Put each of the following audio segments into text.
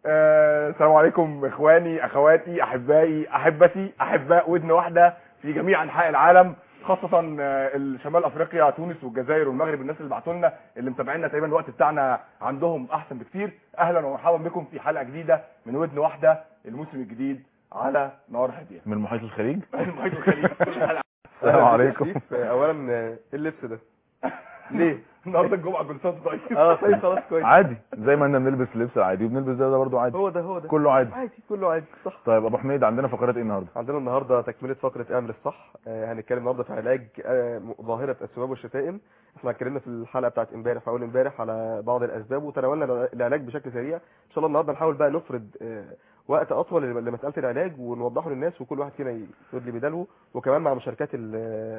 آه، السلام عليكم اخواني اخواتي احبائي احبتي احباء ودن واحده في جميع انحاء العالم خاصة آه، الشمال افريقيا تونس والجزائر والمغرب الناس اللي بعتوا لنا اللي متابعينا تقريبا الوقت بتاعنا عندهم احسن بكتير اهلا ومرحبا بكم في حلقة جديدة من ودن واحدة الموسم الجديد على نار هادية من محيط الخليج المحيط الخليجي السلام عليكم اولا ايه اللبس ده ليه النهارده الجمعة كل سنة وأنت طيب اه طيب خلاص كويس عادي زي ما احنا بنلبس لبس العادي وبنلبس ده, ده برضه عادي هو ده هو ده كله عادي عادي كله عادي صح طيب ابو حميد عندنا فقرات ايه النهارده عندنا النهارده تكمله فقره اعمل الصح آه هنتكلم النهارده في علاج آه م- ظاهره السباب والشتائم احنا اتكلمنا في الحلقه بتاعت امبارح اول امبارح على بعض الاسباب وتناولنا الع- العلاج بشكل سريع ان شاء الله النهارده نحاول بقى نفرد آه وقت اطول لم- لمساله العلاج ونوضحه للناس وكل واحد فينا يرد لي بداله وكمان مع مشاركات ال-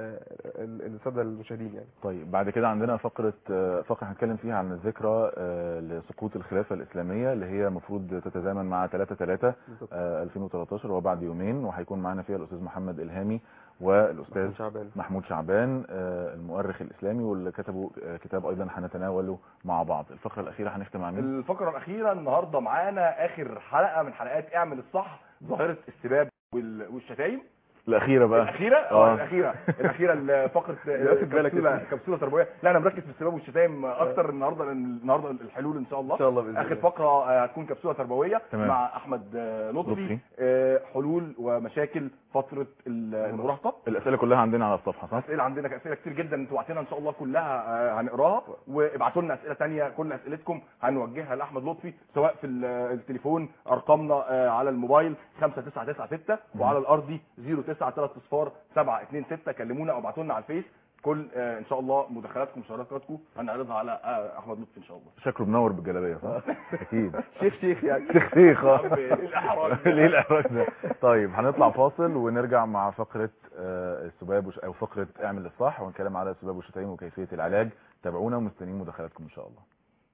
ال- الساده المشاهدين يعني طيب بعد كده عندنا فقره آه، فقره هنتكلم فيها عن الذكرى آه، لسقوط الخلافه الاسلاميه اللي هي المفروض تتزامن مع 3 3 بالظبط. 2013 وهو بعد يومين وهيكون معانا فيها الاستاذ محمد الهامي والاستاذ شعبان محمود شعبان آه، المؤرخ الاسلامي واللي كتبوا آه، كتاب ايضا هنتناوله مع بعض الفقره الاخيره هنختم مع مين الفقرة الأخيرة النهاردة معانا آخر حلقة من حلقات اعمل الصح ظاهرة السباب وال- والشتايم الاخيره بقى الأخيرة اه آه. الأخيرة الأخيرة ال- فقرة واخد بالك كبسولة اسمه. كبسولة تربوية لا أنا مركز في السباب والشتايم أكتر النهاردة لأن النهاردة الحلول إن شاء الله ان شاء الله باذن آخر الله فقرة آه، هتكون كبسولة تربوية تمام. مع أحمد آه، لطفي لطفي. آه، حلول ومشاكل فترة ال- المراهقة الاسئله كلها عندنا على الصفحه صح اسئله عندنا اسئله كتير جدا انتوا بعتينا ان شاء الله كلها آه، هنقراها وابعتوا لنا اسئله تانية كل اسئلتكم هنوجهها لاحمد لطفي سواء في ال- التليفون ارقامنا آه، على الموبايل 5996 وعلى الارضي 0930 726 كلمونا او ابعتوا لنا على الفيس كل آه، ان شاء الله مداخلاتكم ومشاركاتكم هنعرضها على آه، احمد لطفي ان شاء الله شكله منور بالجلابيه صح اكيد شيخ شيخ يعني شيخ شيخ آه. إيه الإحراج ده؟ ليه الاحراج ده طيب هنطلع فاصل ونرجع مع فقره آه، السباب وش... او فقره اعمل الصح ونتكلم على السباب والشتايم وكيفيه العلاج تابعونا ومستنيين مداخلاتكم ان شاء الله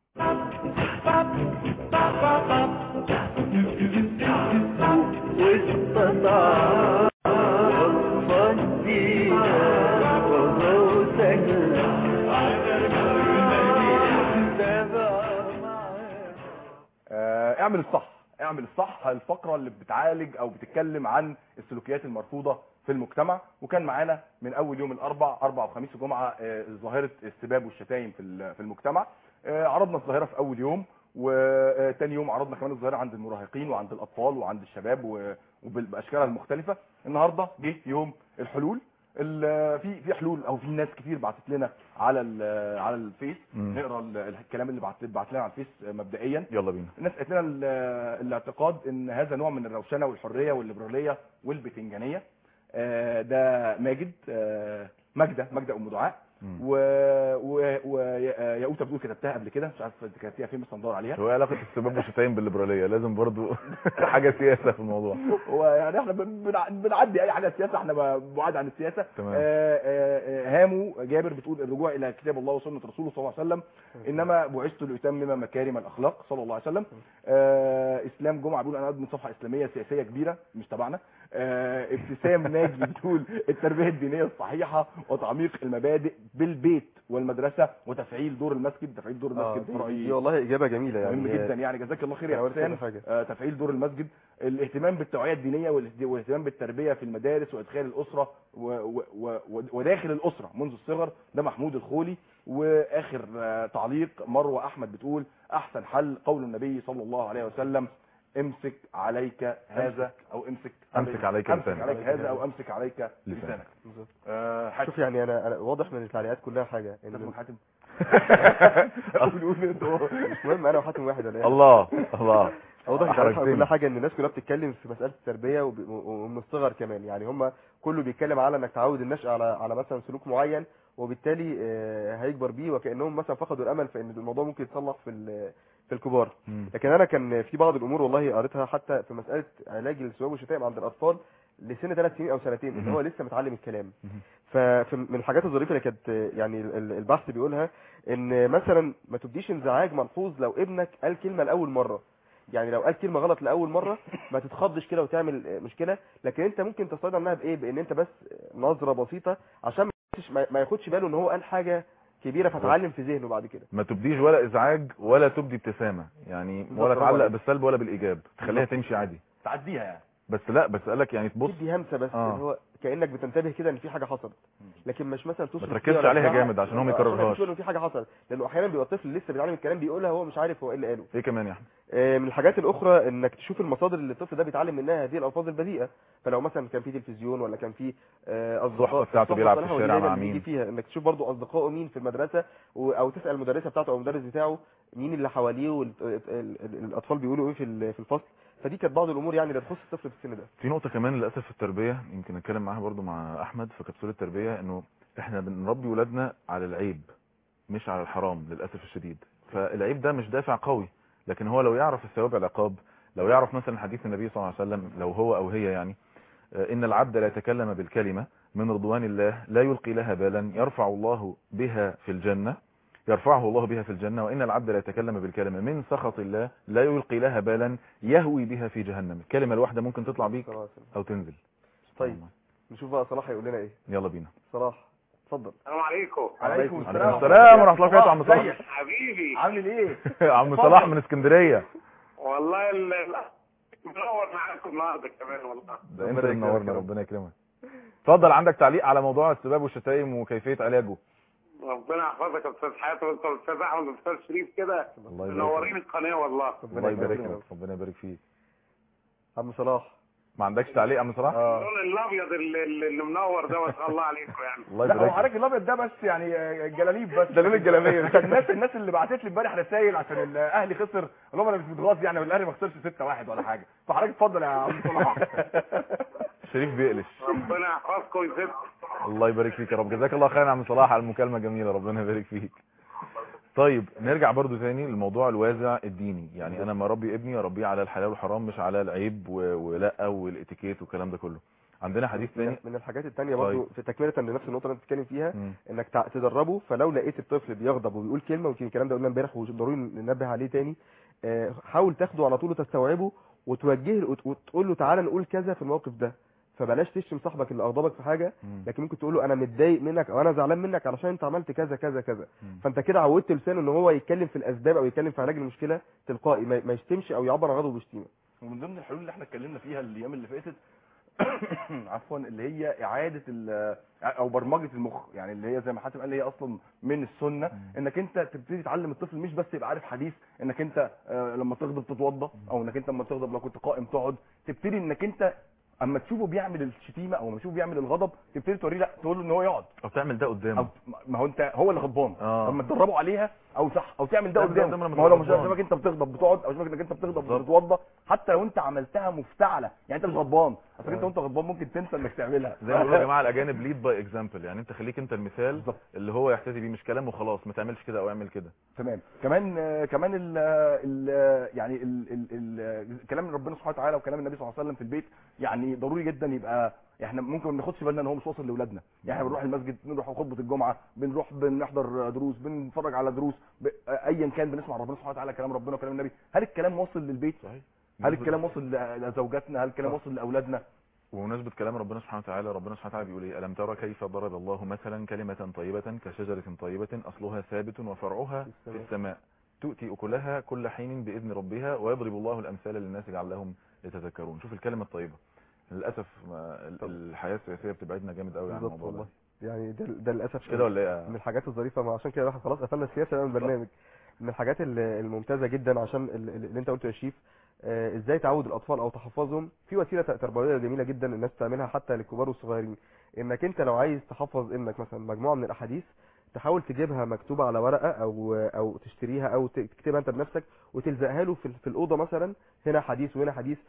آه، اعمل الصح اعمل الصح الفقرة اللي بتعالج او بتتكلم عن السلوكيات المرفوضة في المجتمع وكان معانا من اول يوم الاربع اربع وخميس وجمعة آه، ظاهرة السباب والشتايم في ال- في المجتمع آه، عرضنا الظاهرة في اول يوم وتاني يوم عرضنا كمان الظاهرة عند المراهقين وعند الاطفال وعند الشباب و- وباشكالها المختلفة النهارده جه يوم الحلول ال- في في حلول او في ناس كتير بعتت لنا على ال- على الفيس مم. نقرا ال- الكلام اللي بعت بعت لنا على الفيس مبدئيا يلا بينا الناس قالت لنا ال- الاعتقاد ان هذا نوع من الروشنه والحريه والليبراليه والبتنجانيه آه، ده ماجد آه، ماجده ماجده ام دعاء مم. و و- وياقوته بتقول كتبتها قبل كده مش عارف انت كتبتيها فين بس ندور عليها هو إيه علاقه السباب والشتايم بالليبراليه لازم برضو حاجه سياسه في الموضوع هو يعني احنا بن- بنع- بنعدي اي حاجه سياسه احنا ب- بعاد عن السياسه تمام. آه، آه، آه، هامو جابر بتقول الرجوع الى كتاب الله وسنه رسوله صلى الله عليه وسلم انما بعثت لاتمم مكارم الاخلاق صلى الله عليه وسلم آه، اسلام جمعه بيقول انا ادمن صفحه اسلاميه سياسيه كبيره مش تبعنا آه، ابتسام ناجي بتقول التربيه الدينيه الصحيحه وتعميق المبادئ بالبيت والمدرسه وتفعيل دور المسجد تفعيل دور اه المسجد دي, في دي رايي والله اجابه جميله يعني مهم جدا يعني جزاك الله خير يا تناولت كل حسام حاجة. آه، تفعيل دور المسجد الاهتمام بالتوعيه الدينيه والاهت- والاهتمام بالتربيه في المدارس وادخال الاسره و و و وداخل الاسره منذ الصغر ده محمود الخولي واخر آه، تعليق مروه احمد بتقول احسن حل قول النبي صلى الله عليه وسلم امسك عليك هذا او امسك أمسك عليك امسك لسانك. عليك هذا او امسك عليك لسانك بالظبط. آه، حاتم شوف يعني انا, أنا واضح من التعليقات كلها حاجه اسمك ان حاتم قول قول انت مش مهم انا وحاتم واحد ولا ايه الله الله واضح من أحرجتني. التعليقات كلها حاجه ان الناس كلها بتتكلم في مساله التربيه وب- ومن الصغر كمان يعني هم كله بيتكلم على انك تعود النشء على على مثلا سلوك معين وبالتالي آه، هيكبر بيه وكانهم مثلا فقدوا الامل في ان الموضوع ممكن يتصلح في ال- في الكبار مم. لكن انا كان في بعض الامور والله قريتها حتى في مساله علاج السباب والشتائم عند الاطفال لسن ثلاث سنين او سنتين اللي مهم. هو لسه متعلم الكلام مهم. فمن الحاجات الظريفه اللي كانت آه، يعني ال- ال- البحث بيقولها ان مثلا ما تبديش انزعاج ملحوظ لو ابنك قال كلمه لاول مره يعني لو قال كلمه غلط لاول مره ما تتخضش كده وتعمل آه، مشكله لكن انت ممكن تصطدم عنها بايه بان انت بس نظره بسيطه عشان ما ياخدش- ما- ما ياخدش باله ان هو قال حاجه كبيره فتعلم في ذهنه بعد كده ما تبديش ولا ازعاج ولا تبدي ابتسامه يعني بالظبط، ولا برافو تعلق عليك. بالسلب ولا بالايجاب تخليها بالظبط. تمشي عادي تعديها يعني بس لا بس قالك يعني تبص تدي همسه بس آه. اللي هو كانك بتنتبه كده ان في حاجه حصلت لكن مش مثلا تصرف تركزش فيها ولا عليها بتاع. جامد عشان هو ما آه، يكررهاش. مش انه في حاجه حصلت لانه احيانا بيبقى الطفل لسه بيتعلم الكلام بيقولها هو مش عارف هو ايه اللي قاله ايه كمان يا احمد آه، من الحاجات الاخرى انك تشوف المصادر اللي الطفل ده بيتعلم منها هذه الالفاظ البذيئه فلو مثلا كان في تلفزيون ولا كان في آه، اصدقاء الصحبة بتاعته الصحبة بيلعب في الصالحة الشارع ودي مع دايماً بيجي مين. فيها انك تشوف برضو اصدقائه مين في المدرسه و- او تسال المدرسه بتاعته او المدرس بتاعه مين اللي حواليه والاطفال بيقولوا ايه في ال- في الفصل فدي كانت بعض الامور يعني اللي تخص الطفل في السن ده في نقطة كمان للأسف في التربية يمكن نتكلم معاها برضو مع أحمد في كبسولة التربية إنه إحنا بنربي ولادنا على العيب مش على الحرام للأسف الشديد فالعيب ده مش دافع قوي لكن هو لو يعرف الثواب العقاب لو يعرف مثلا حديث النبي صلى الله عليه وسلم لو هو أو هي يعني آه، إن العبد لا يتكلم بالكلمة من رضوان الله لا يلقي لها بالا يرفع الله بها في الجنة يرفعه الله بها في الجنة وإن العبد لا يتكلم بالكلمة من سخط الله لا يلقي لها بالا يهوي بها في جهنم الكلمة الواحدة ممكن تطلع بيك صلى الله عليه وسلم. أو تنزل طيب نشوف بقى صلاح هيقول لنا ايه يلا بينا صلاح اتفضل السلام عليكم عليكم عليكم السلام ورحمة الله وبركاته عم صلاح ازيك؟ حبيبي عامل ايه عم صلاح من اسكندرية والله ال- ال- منور معاكم النهارده كمان والله ده انت ربنا اللي يكرمك منورنا يا رب. ربنا يكرمك اتفضل عندك تعليق على موضوع السباب والشتايم وكيفية علاجه ربنا يحفظك يا استاذ حياتي وانت والاستاذ احمد والاستاذ شريف كده الله يبارك منورين فيك القناه والله الله يبارك يكرمك. لك ربنا يبارك فيك عم صلاح ما عندكش تعليق يا عم صلاح اه اللون الابيض اللي, اللي اللي منور ده ما شاء الله عليكم يعني الله لا هو يبارك حضرتك لك الابيض ده بس يعني آه، جلاليب بس ده لون الجلابيه عشان الناس الناس اللي بعتت لي امبارح رسايل عشان الاهلي خسر اللي هم انا مش متغاظ يعني والاهلي ما خسرش 6 1 ولا حاجه فحضرتك اتفضل يا عم صلاح شريف بيقلش ربنا يحفظكم ويزيدكم الله يبارك فيك يا رب جزاك الله خير يا عم صلاح على المكالمة الجميلة ربنا يبارك فيك طيب نرجع برضو تاني للموضوع الوازع الديني يعني انا ما اربي ابني اربيه على الحلال والحرام مش على العيب و- ولا والاتيكيت والكلام ده كله عندنا حديث من تاني من الحاجات التانية برضو طيب. في تكملة لنفس النقطة اللي انت بتتكلم فيها مم. انك تع- تدربه فلو لقيت الطفل بيغضب وبيقول كلمة ويمكن الكلام ده قلنا امبارح وضروري ننبه عليه تاني آه، حاول تاخده على طول وتستوعبه وتوجهه وت- وتقول له تعالى نقول كذا في الموقف ده فبلاش تشتم صاحبك اللي اغضبك في حاجة مم. لكن ممكن تقول له انا متضايق منك او انا زعلان منك علشان انت عملت كذا كذا كذا مم. فانت كده عودت لسانه ان هو يتكلم في الاسباب او يتكلم في علاج المشكلة تلقائي ما ما يشتمش او يعبر عن غضبه بشتيمة ومن ضمن الحلول اللي احنا اتكلمنا فيها الايام اللي فاتت عفوا اللي هي اعاده ال- او برمجه المخ يعني اللي هي زي ما حاتم قال اللي هي اصلا من السنه انك انت تبتدي تعلم الطفل مش بس يبقى عارف حديث انك انت آه، لما تغضب تتوضى او انك انت لما تغضب لو كنت قائم تقعد تبتدي انك انت اما تشوفه بيعمل الشتيمه او لما تشوفه بيعمل الغضب تبتدي توريه لا تقول له ان هو يقعد او تعمل ده او قدامه ما هو انت هو اللي غضبان اه. لما تدربه عليها او صح او تعمل ده تعمل ده قدامه قدامه لما ما هو لو تبقى مش غضبان. شايفك انت بتغضب بتقعد او شايفك انك انت بتغضب بالظبط. بتتوضى حتى لو انت عملتها مفتعله يعني انت مش غضبان اصل انت وانت غضبان ممكن تنسى انك تعملها زي ما بيقولوا يا جماعه الاجانب ليد باي اكزامبل يعني انت خليك انت المثال بالظبط. اللي هو يحتذي بيه مش كلام وخلاص ما تعملش كده او اعمل كده تمام كمان آه، كمان ال ال يعني ال ال ال كلام ربنا سبحانه وتعالى وكلام النبي صلى الله عليه وسلم في البيت يعني ضروري جدا يبقى احنا ممكن ما ناخدش بالنا ان هو مش واصل لاولادنا يعني احنا بنروح المسجد بنروح خطبه الجمعه بنروح بنحضر دروس بنتفرج على دروس ب- ايا كان بنسمع ربنا سبحانه وتعالى كلام ربنا وكلام النبي هل الكلام واصل للبيت صحيح هل الكلام واصل لزوجاتنا هل الكلام واصل لاولادنا وبمناسبة كلام ربنا سبحانه وتعالى ربنا سبحانه وتعالى بيقول ايه ألم ترى كيف ضرب الله مثلا كلمة طيبة كشجرة طيبة أصلها ثابت وفرعها في في السماء. السماء تؤتي أكلها كل حين بإذن ربها ويضرب الله الأمثال للناس لعلهم يتذكرون شوف الكلمة الطيبة للأسف ما ال- طب. الحياة السياسية بتبعدنا جامد قوي عن بالظبط الموضوع ده والله يعني ده ده للاسف مش كده ولا ايه من الحاجات الظريفه ما عشان كده احنا خلاص قفلنا السياسه من البرنامج من الحاجات ال- الممتازه جدا عشان ال- ال- اللي انت قلته يا شريف آه، ازاي تعود الاطفال او تحفظهم في وسيله تربويه جميله جدا الناس تعملها حتى للكبار والصغيرين انك انت لو عايز تحفظ ابنك مثلا مجموعه من الاحاديث تحاول تجيبها مكتوبه على ورقه او او تشتريها او ت- تكتبها انت بنفسك وتلزقها له في في الاوضه مثلا هنا حديث وهنا حديث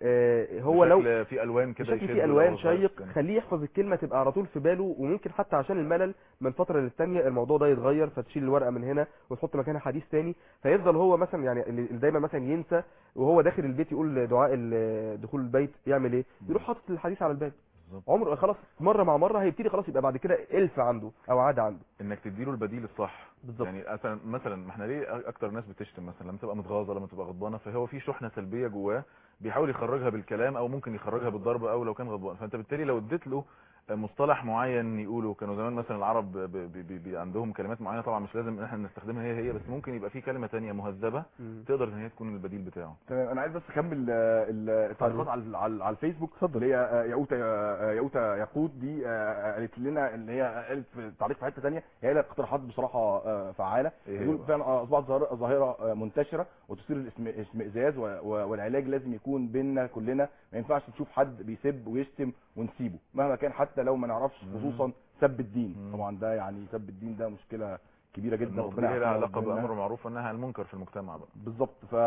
آه، هو لو بشكل في ألوان كده بشكل يشد فيه الوان الأول خالص شيق يعني. خليه يحفظ الكلمه تبقى على طول في باله وممكن حتى عشان الملل من فتره للتانيه الموضوع ده يتغير فتشيل الورقه من هنا وتحط مكانها حديث تاني فيفضل هو مثلا يعني اللي اللي دايما مثلا ينسى وهو داخل البيت يقول دعاء ال- دخول البيت يعمل ايه يروح حاطط الحديث على الباب بالظبط. عمره خلاص مره مع مره هيبتدي خلاص يبقى بعد كده الف عنده او عاده عنده انك تديله البديل الصح بالظبط. يعني مثلا مثلا ما احنا ليه اكتر ناس بتشتم مثلا لما تبقى متغاظه لما تبقى غضبانه فهو في شحنه سلبيه جواه بيحاول يخرجها بالكلام او ممكن يخرجها بالضرب او لو كان غضبان فانت بالتالي لو اديت له مصطلح معين يقولوا كانوا زمان مثلا العرب ب- ب- ب- ب- عندهم كلمات معينه طبعا مش لازم ان احنا نستخدمها هي هي بس ممكن يبقى في كلمه تانية مهذبه مم. تقدر ان هي تكون البديل بتاعه تمام انا عايز بس اكمل آه، ال- التعليقات على على على الفيسبوك اللي هي آه، ياقوتة آه، ياقوتة ياقوت دي آه، قالت لنا اللي هي قالت في تعليق في حته ثانيه هي لها اقتراحات بصراحه آه، فعاله إيه هي بتقول بقى؟ فعلا آه، اصبحت ظاهره ظاهره آه، منتشره وتثير الاسم- الاشمئزاز و- و- والعلاج لازم يكون بيننا كلنا ما ينفعش نشوف حد بيسب ويشتم ونسيبه مهما كان حتى لو ما نعرفش مم. خصوصا سب الدين مم. طبعا ده يعني سب الدين ده مشكله كبيره جدا النقطه دي ربنا لها يعافينا علاقه ويرحمنا. بامر معروف والنهي عن المنكر في المجتمع بقى بالظبط ف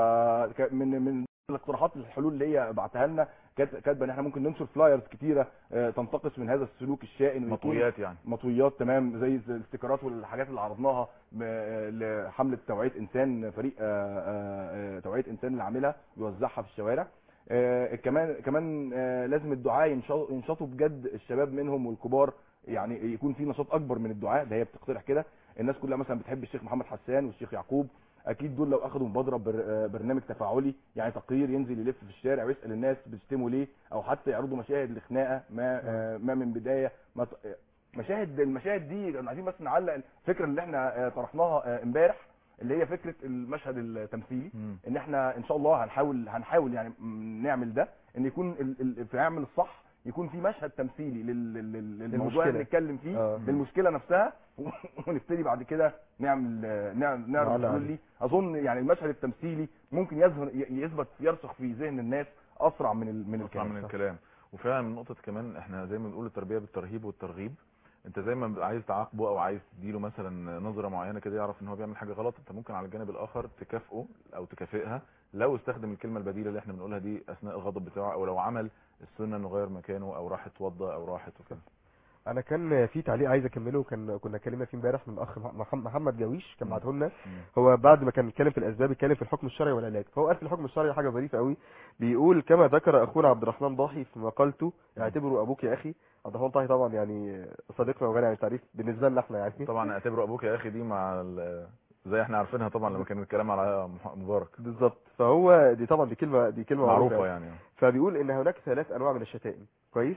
من من الاقتراحات الحلول اللي هي بعتها لنا كانت كاتبه ان احنا ممكن ننشر فلايرز كتيره آه، تنتقص من هذا السلوك الشائن ويكون مطويات يعني مطويات تمام زي الاستيكرات والحاجات اللي عرضناها م- آه، لحمله توعيه انسان فريق آه، آه، آه، توعيه انسان اللي عاملها بيوزعها في الشوارع آه، كمان كمان آه، لازم الدعاة ينشطوا ينشطوا بجد الشباب منهم والكبار يعني يكون في نشاط اكبر من الدعاء ده هي بتقترح كده الناس كلها مثلا بتحب الشيخ محمد حسان والشيخ يعقوب اكيد دول لو اخدوا مبادره بر- آه، برنامج تفاعلي يعني تقرير ينزل يلف في الشارع ويسال الناس بتشتموا ليه او حتى يعرضوا مشاهد لخناقه ما آه، ما من بدايه ما ت- آه، مشاهد المشاهد دي كنا عايزين بس نعلق الفكره اللي احنا آه، طرحناها آه، امبارح اللي هي فكره المشهد التمثيلي مم. ان احنا ان شاء الله هنحاول هنحاول يعني م- نعمل ده ان يكون ال- ال- في عمل الصح يكون في مشهد تمثيلي لل- لل- لل- للموضوع للمشكلة. اللي نتكلم فيه آه. للمشكله نفسها ونبتدي بعد كده نعمل نعمل نعرف نعلق الحلول عليه. دي اظن يعني المشهد التمثيلي ممكن يظهر ي- يثبت يرسخ في ذهن الناس اسرع من ال- من اسرع من الكلام الكلام وفعلا من نقطه كمان احنا زي ما بنقول التربيه بالترهيب والترغيب انت زي ما بتبقى عايز تعاقبه او عايز تديله مثلا نظره معينه كده يعرف ان هو بيعمل حاجه غلط انت ممكن على الجانب الاخر تكافئه او تكافئها لو استخدم الكلمه البديله اللي احنا بنقولها دي اثناء الغضب بتاعه او لو عمل السنه انه غير مكانه او راح اتوضى او راحت وكده انا كان في تعليق عايز اكمله كان كنا اتكلمنا فيه امبارح من الاخ مح- محمد جاويش كان مم. بعته لنا مم. هو بعد ما كان اتكلم في الاسباب اتكلم في الحكم الشرعي والعلاج فهو قال في الحكم الشرعي حاجه ظريفه قوي بيقول كما ذكر اخونا عبد الرحمن ضاحي في مقالته اعتبروا ابوك يا اخي عبد الرحمن ضاحي طبعا يعني صديقنا وغني عن التعريف بالنسبه لنا احنا يعني طبعا اعتبره ابوك يا اخي دي مع ال- زي احنا عارفينها طبعا لما كان الكلام على مح- مبارك بالظبط فهو دي طبعا دي كلمه دي كلمه معروفه يعني فبيقول ان هناك ثلاث انواع من الشتائم كويس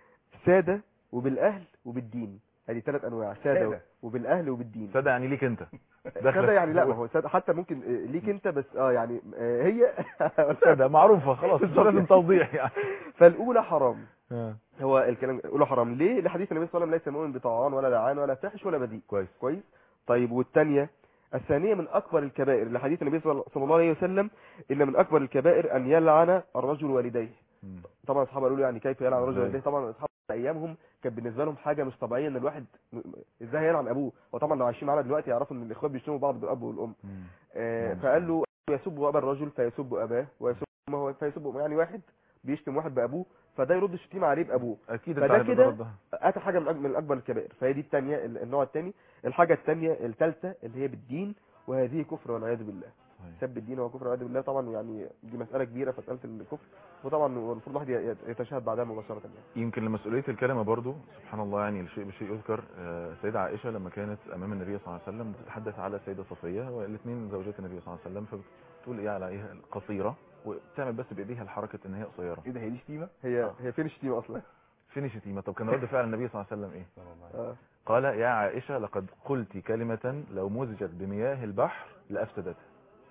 ساده وبالاهل وبالدين ادي ثلاث انواع ساده سادة. وبالاهل وبالدين صدق يعني ليك انت ساده يعني لا ما هو ساده حتى ممكن آه، ليك انت بس اه يعني آه، هي سادة معروفة خلاص مش بالظبط. لازم توضيح يعني فالاولى حرام هو الكلام الاولى حرام ليه لحديث النبي صلى الله عليه وسلم ليس مؤمن بطعان ولا لعان ولا فاحش ولا بذيء كويس كويس طيب والثانيه الثانيه من اكبر الكبائر لحديث النبي صلى صلى الله عليه وسلم ان من اكبر الكبائر ان يلعن الرجل والديه مم. طبعا اصحابه قالوا له يعني كيف يلعن الرجل إزاي؟ والديه طبعا اصحاب ايامهم كانت بالنسبه لهم حاجه مش طبيعيه ان الواحد م- م- ازاي هيلعن ابوه وطبعا لو عايشين معانا دلوقتي يعرفوا ان الاخوات بيشتموا بعض بالاب والام مم. آه نعم. فقال له يسب ابا الرجل فيسب اباه ويسب امه فيسب أمه. يعني واحد بيشتم واحد بابوه فده يرد الشتيمه عليه بابوه اكيد فده انت عارف كده الغرض ده. اتى حاجه من أج- من اكبر الكبائر فهي دي الثانيه النوع الثاني الحاجه الثانيه الثالثه اللي هي بالدين وهذه كفر والعياذ بالله صحيح. سب الدين هو كفر والعياذ بالله طبعا يعني دي مساله كبيره مساله الكفر وطبعا المفروض الواحد ي- يتشهد بعدها مباشره يعني يمكن لمسؤولية الكلمة برضو سبحان الله يعني الشيء بشيء يذكر آه، سيدة عائشة لما كانت أمام النبي صلى الله عليه وسلم بتتحدث على السيدة صفية والاثنين زوجات النبي صلى الله عليه وسلم فبتقول إيه على إيه قصيرة وبتعمل بس بإيديها الحركة إن هي قصيرة ايه ده هي دي شتيمه هي آه. هي فين الشتيمه اصلا فين الشتيمة طب كان رد فعل النبي صلى الله عليه وسلم إيه آه. قال يا عائشة لقد قلت كلمة لو مزجت بمياه البحر لأفسدتها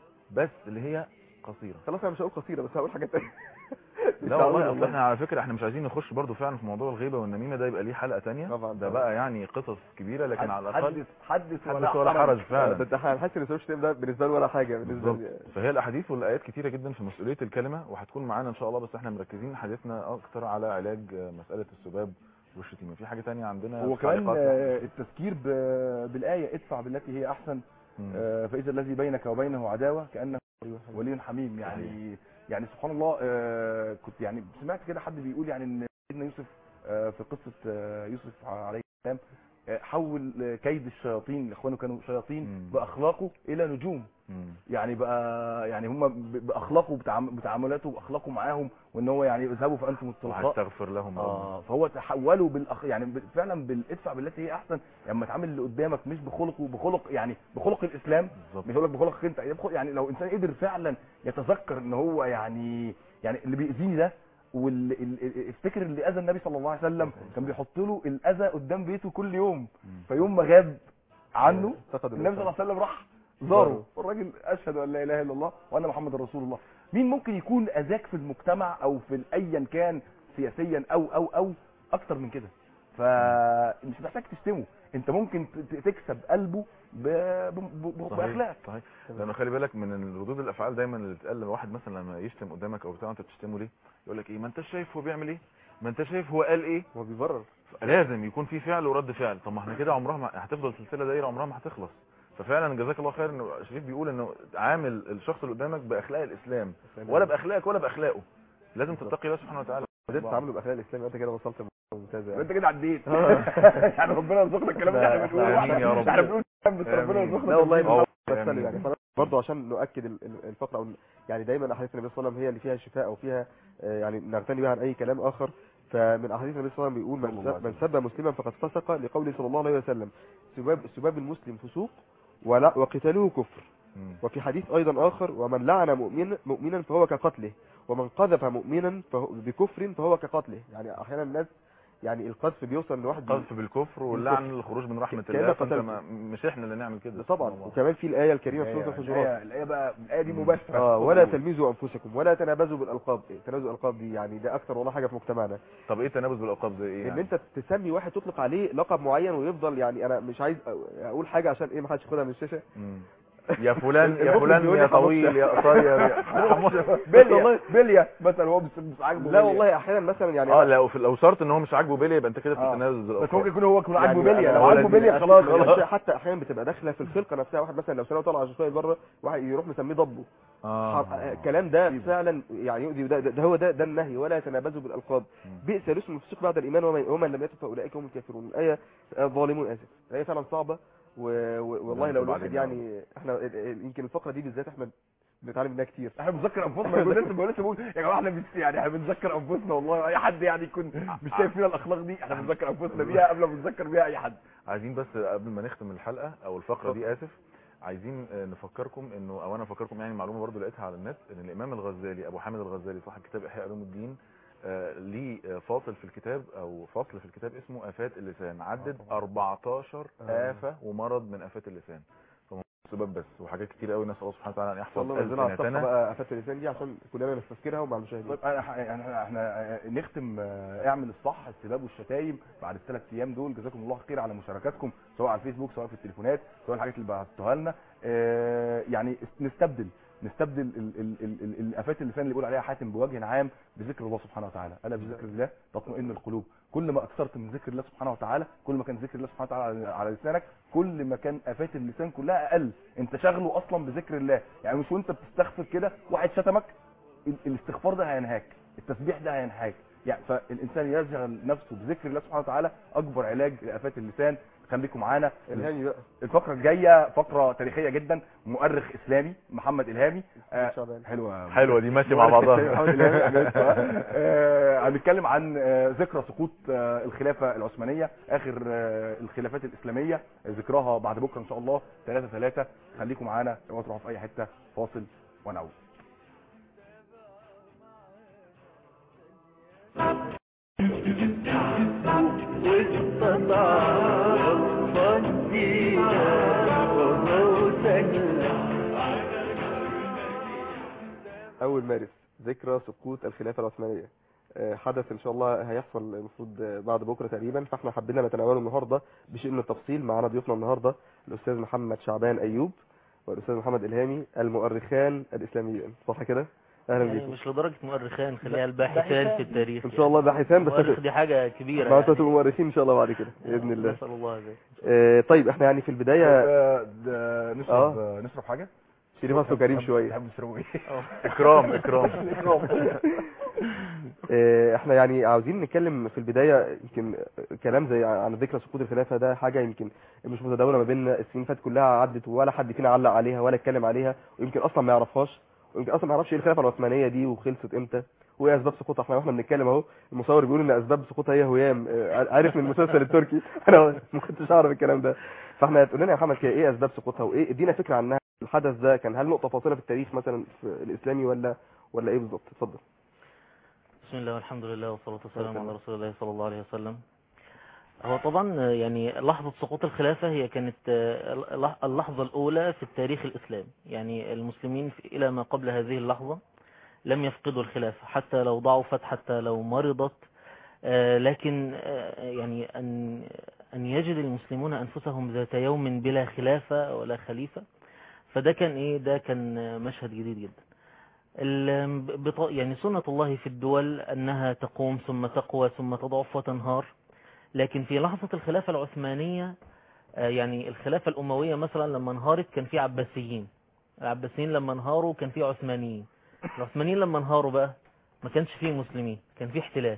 بس اللي هي قصيرة خلاص انا مش هقول قصيره بس هقول حاجه ثانيه لا والله اصل احنا على فكره احنا مش عايزين نخش برضو فعلا في موضوع الغيبه والنميمه ده يبقى ليه حلقه تانية طبعا ده طبعا. بقى يعني قصص كبيره لكن على الاقل حدث حدث حدث ولا حرج ده فعلا انت هنحس ان السوشيال تيم ده بالنسبه له ولا حاجه بالنسبه بالظبط لي فهي الاحاديث والايات كتيره جدا في مسؤوليه الكلمه وهتكون معانا ان شاء الله بس احنا مركزين حديثنا اكتر على علاج آه، مساله السباب والشتيمه في حاجه تانية عندنا هو في كمان تعليقات؟ آه، التذكير ب- بالايه ادفع بالتي هي احسن مم. آه، فاذا الذي بينك وبينه عداوه كانه ولي حميم يعني يعني سبحان الله آه، كنت يعني سمعت كده حد بيقول يعني ان سيدنا يوسف آه، في قصه آه، يوسف عليه السلام آه، حول آه، كيد الشياطين اخوانه كانوا شياطين مم. باخلاقه الى نجوم مم. يعني بقى يعني هم ب- باخلاقه بتعام- بتعاملاته باخلاقه معاهم وان هو يعني اذهبوا فانتم الطلقاء وهستغفر لهم ربنا. اه فهو تحولوا بالاخ يعني ب- فعلا بالادفع بالتي هي احسن لما تعامل اللي قدامك مش بخلقه بخلق يعني بخلق الاسلام بالظبط مش هقول لك بخلقك انت يعني بخلق- يعني لو انسان قدر فعلا يتذكر ان هو يعني يعني اللي بيأذيني ده وافتكر اللي اذى النبي صلى الله عليه وسلم كان بيحط له الاذى قدام بيته كل يوم فيوم ما غاب عنه اعتقد النبي صلى الله عليه وسلم راح زاره والراجل اشهد ان لا اله الا الله وان محمد رسول الله مين ممكن يكون اذاك في المجتمع او في ايا كان سياسيا او او او اكتر من كده فمش محتاج تشتمه انت ممكن ت- تكسب قلبه ب... ب... ب... باخلاق صحيح لانه خلي بالك من ردود الافعال دايما اللي بتتقال لواحد مثلا لما يشتم قدامك او بتاع انت بتشتمه ليه يقول لك ايه ما انت شايف هو بيعمل ايه ما انت شايف هو قال ايه هو بيبرر لازم يكون في فعل ورد فعل طب ما احنا كده عمرها ما هتفضل سلسله دايره عمرها ما هتخلص ففعلا جزاك الله خير انه شريف بيقول انه عامل الشخص اللي قدامك باخلاق الاسلام ولا باخلاقك ولا باخلاقه لازم تتقي الله سبحانه وتعالى بدأت تعامله باخلاق الاسلام انت كده وصلت ممتازه يعني انت كده عديت يعني ربنا يرزقنا الكلام اللي احنا بنقوله آمين يا رب. احنا بنقول كلام بس ربنا آمين. يرزقنا لا والله أو- بنحاول نتسلل يعني- يعني فأنا برضه عشان نؤكد ال- ال- الفقره أو يعني دايما احاديث النبي صلى الله عليه وسلم هي اللي فيها شفاء او فيها آه، يعني نغتني بها عن اي كلام اخر فمن احاديث النبي صلى الله عليه وسلم بيقول من صلى الله س- عليه من سب مسلما فقد فسق لقوله صلى الله عليه وسلم سباب سباب المسلم فسوق ولا وقتاله كفر مم. وفي حديث ايضا اخر ومن لعن مؤمنا مؤمنا فهو كقتله ومن قذف مؤمنا فهو بكفر فهو كقتله يعني احيانا الناس يعني القذف بيوصل لواحد بي- قذف بالكفر واللعن للخروج من رحمه كأنك الله فانت قتلت. ما مش احنا اللي نعمل كده طبعا سبحان الله. وكمان في الايه الكريمه في الآية سوره الحجرات الآية الآية بقى الآية دي مباشرة اه ولا تلمزوا انفسكم ولا تنابزوا بالالقاب إيه، تنابزوا الالقاب دي يعني ده اكثر والله حاجه في مجتمعنا طب ايه التنابز بالالقاب زي ايه ان يعني؟ انت تسمي واحد تطلق عليه لقب معين ويفضل يعني انا مش عايز أ- اقول حاجه عشان ايه ما حدش ياخدها من الشاشه مم. يا فلان يا المخرج فلان بيقول يا لي خلاص طويل يا- يا قصير يا بليا بليا مثلا هو مش مش عاجبه لا بليا. والله احيانا مثلا يعني اه لو في لو شرط ان هو مش عاجبه بيلي يبقى انت كده في آه. التنازل بس بالالقاب ممكن يكون هو يكون يعني عاجبه بليا أنا لو عاجبه ولد بليا يعني خلاص يعني خلاص حتى احيانا بتبقى داخله في الخلقه نفسها واحد مثلا لو سنه طالع شويه بره واحد يروح مسميه ضبه اه الكلام ده فعلا يعني يؤذي ده, ده, ده هو ده, ده النهي ولا يتنابزوا بالالقاب بئس الاسم الفسوق بعد الايمان ومن, ومن لم يتب فاولئك هم الكافرون الايه آه، ظالمون اسف الايه فعلا صعبه و- و- والله لو ربنا الواحد يتوب علينا يعني احنا ال- ال- يمكن الفقره دي بالذات احنا بنتعلم منها كتير احنا بنذكر انفسنا بقول لسه بقول لسه بقول يا جماعه احنا مش يعني احنا بنذكر انفسنا والله اي حد يعني يكون مش شايف فينا الاخلاق دي احنا بنذكر انفسنا بيها قبل ما بنذكر بيها اي حد عايزين بس قبل ما نختم الحلقه او الفقره دي اسف عايزين آه، نفكركم انه او انا افكركم يعني معلومه برضو لقيتها على النت ان الامام الغزالي ابو حامد الغزالي صاحب كتاب احياء علوم الدين آه، ليه آه، فاصل في الكتاب او فصل في الكتاب اسمه افات اللسان عدد 14 آه. افه ومرض من افات اللسان سباب بس وحاجات كتير قوي نسال الله سبحانه وتعالى ان ان يحفظ شاء الله ننزلها على الصفحه السنتنا بقى افات اللسان دي عشان كلنا نستذكرها ومع المشاهدين طيب انا ح- يعني احنا احنا نختم آه، اعمل الصح السباب والشتايم بعد الثلاث ايام دول جزاكم الله خير على مشاركاتكم سواء على الفيسبوك سواء في التليفونات سواء الحاجات اللي بعتوها لنا آه، يعني است- نستبدل نستبدل ال- ال- ال- ال- الافات اللسان اللي بيقول عليها حاتم بوجه عام بذكر الله سبحانه وتعالى الا بذكر الله تطمئن القلوب كل ما اكثرت من ذكر الله سبحانه وتعالى كل ما كان ذكر الله سبحانه وتعالى على- على لسانك كل ما كان افات اللسان كلها اقل انت شغله اصلا بذكر الله يعني مش وانت بتستغفر كده واحد شتمك ال- الاستغفار ده هينهاك التسبيح ده هينهاك يعني فالانسان يشغل نفسه بذكر الله سبحانه وتعالى اكبر علاج لافات اللسان خليكم معانا الهاني بقى الفقره الجايه فقره تاريخيه جدا مؤرخ اسلامي محمد الهامي آه شعبان. حلوه حلوه دي ماشيه مع بعضها محمد الهامي عملت بقى. آه، هنتكلم عن آه، ذكرى سقوط آه، الخلافه العثمانيه اخر آه، الخلافات الاسلاميه ذكراها بعد بكره ان شاء الله 3 3 خليكم معانا اوعوا تروحوا في اي حته فاصل ونعود اول مارس ذكرى سقوط الخلافه العثمانيه آه، حدث ان شاء الله هيحصل المفروض آه، بعد بكره تقريبا فاحنا حبينا نتناوله النهارده بشيء من التفصيل معانا ضيوفنا النهارده الاستاذ محمد شعبان ايوب والاستاذ محمد الهامي المؤرخان الاسلاميين صح كده اهلا يعني بيكم مش لدرجة مؤرخان خليها الباحثان في التاريخ ان شاء الله باحثان بس مؤرخ دي حاجة كبيرة ما انتوا يعني. تبقوا مؤرخين ان شاء الله بعد كده باذن الله نسأل الله ذلك آه، طيب احنا يعني في البدايه آه، ده نشرب آه، نشرب حاجه شيرين اصله كريم شويه تحب تشربوا ايه اكرام اكرام آه، احنا يعني عاوزين نتكلم في البدايه يمكن كلام زي عن ذكرى سقوط الخلافه ده حاجه يمكن مش متداوله ما بيننا السنين اللي فاتت كلها عدت ولا حد فينا علق عليها ولا اتكلم عليها ويمكن اصلا ما يعرفهاش ويمكن اصلا ما يعرفش ايه الخلافه العثمانيه دي وخلصت امتى وايه اسباب سقوطها احنا واحنا بنتكلم اهو المصور بيقول ان اسباب سقوطها هي هيام آه، عارف من المسلسل التركي انا ما كنتش اعرف الكلام ده فاحنا تقول لنا يا محمد كده ايه اسباب سقوطها وايه ادينا فكره عنها الحدث ده كان هل نقطه فاصله في التاريخ مثلا في الاسلامي ولا ولا ايه بالظبط اتفضل بسم الله والحمد لله والصلاة والسلام على رسول الله صلى الله عليه وسلم هو طبعا آه، يعني لحظة سقوط الخلافة هي كانت آه، اللح- اللحظة الأولى في التاريخ الإسلامي يعني المسلمين في- إلى ما قبل هذه اللحظة لم يفقدوا الخلافة حتى لو ضعفت حتى لو مرضت آه، لكن آه، يعني أن أن يجد المسلمون أنفسهم ذات يوم بلا خلافة ولا خليفة فده كان إيه ده كان آه، مشهد جديد جدا ال- بط- يعني سنة الله في الدول أنها تقوم ثم تقوى ثم تضعف وتنهار لكن في لحظة الخلافة العثمانية آه، يعني الخلافة الأموية مثلا لما انهارت كان في عباسيين العباسيين لما انهاروا كان في عثمانيين العثمانيين لما انهاروا بقى ما كانش فيه مسلمين كان فيه احتلال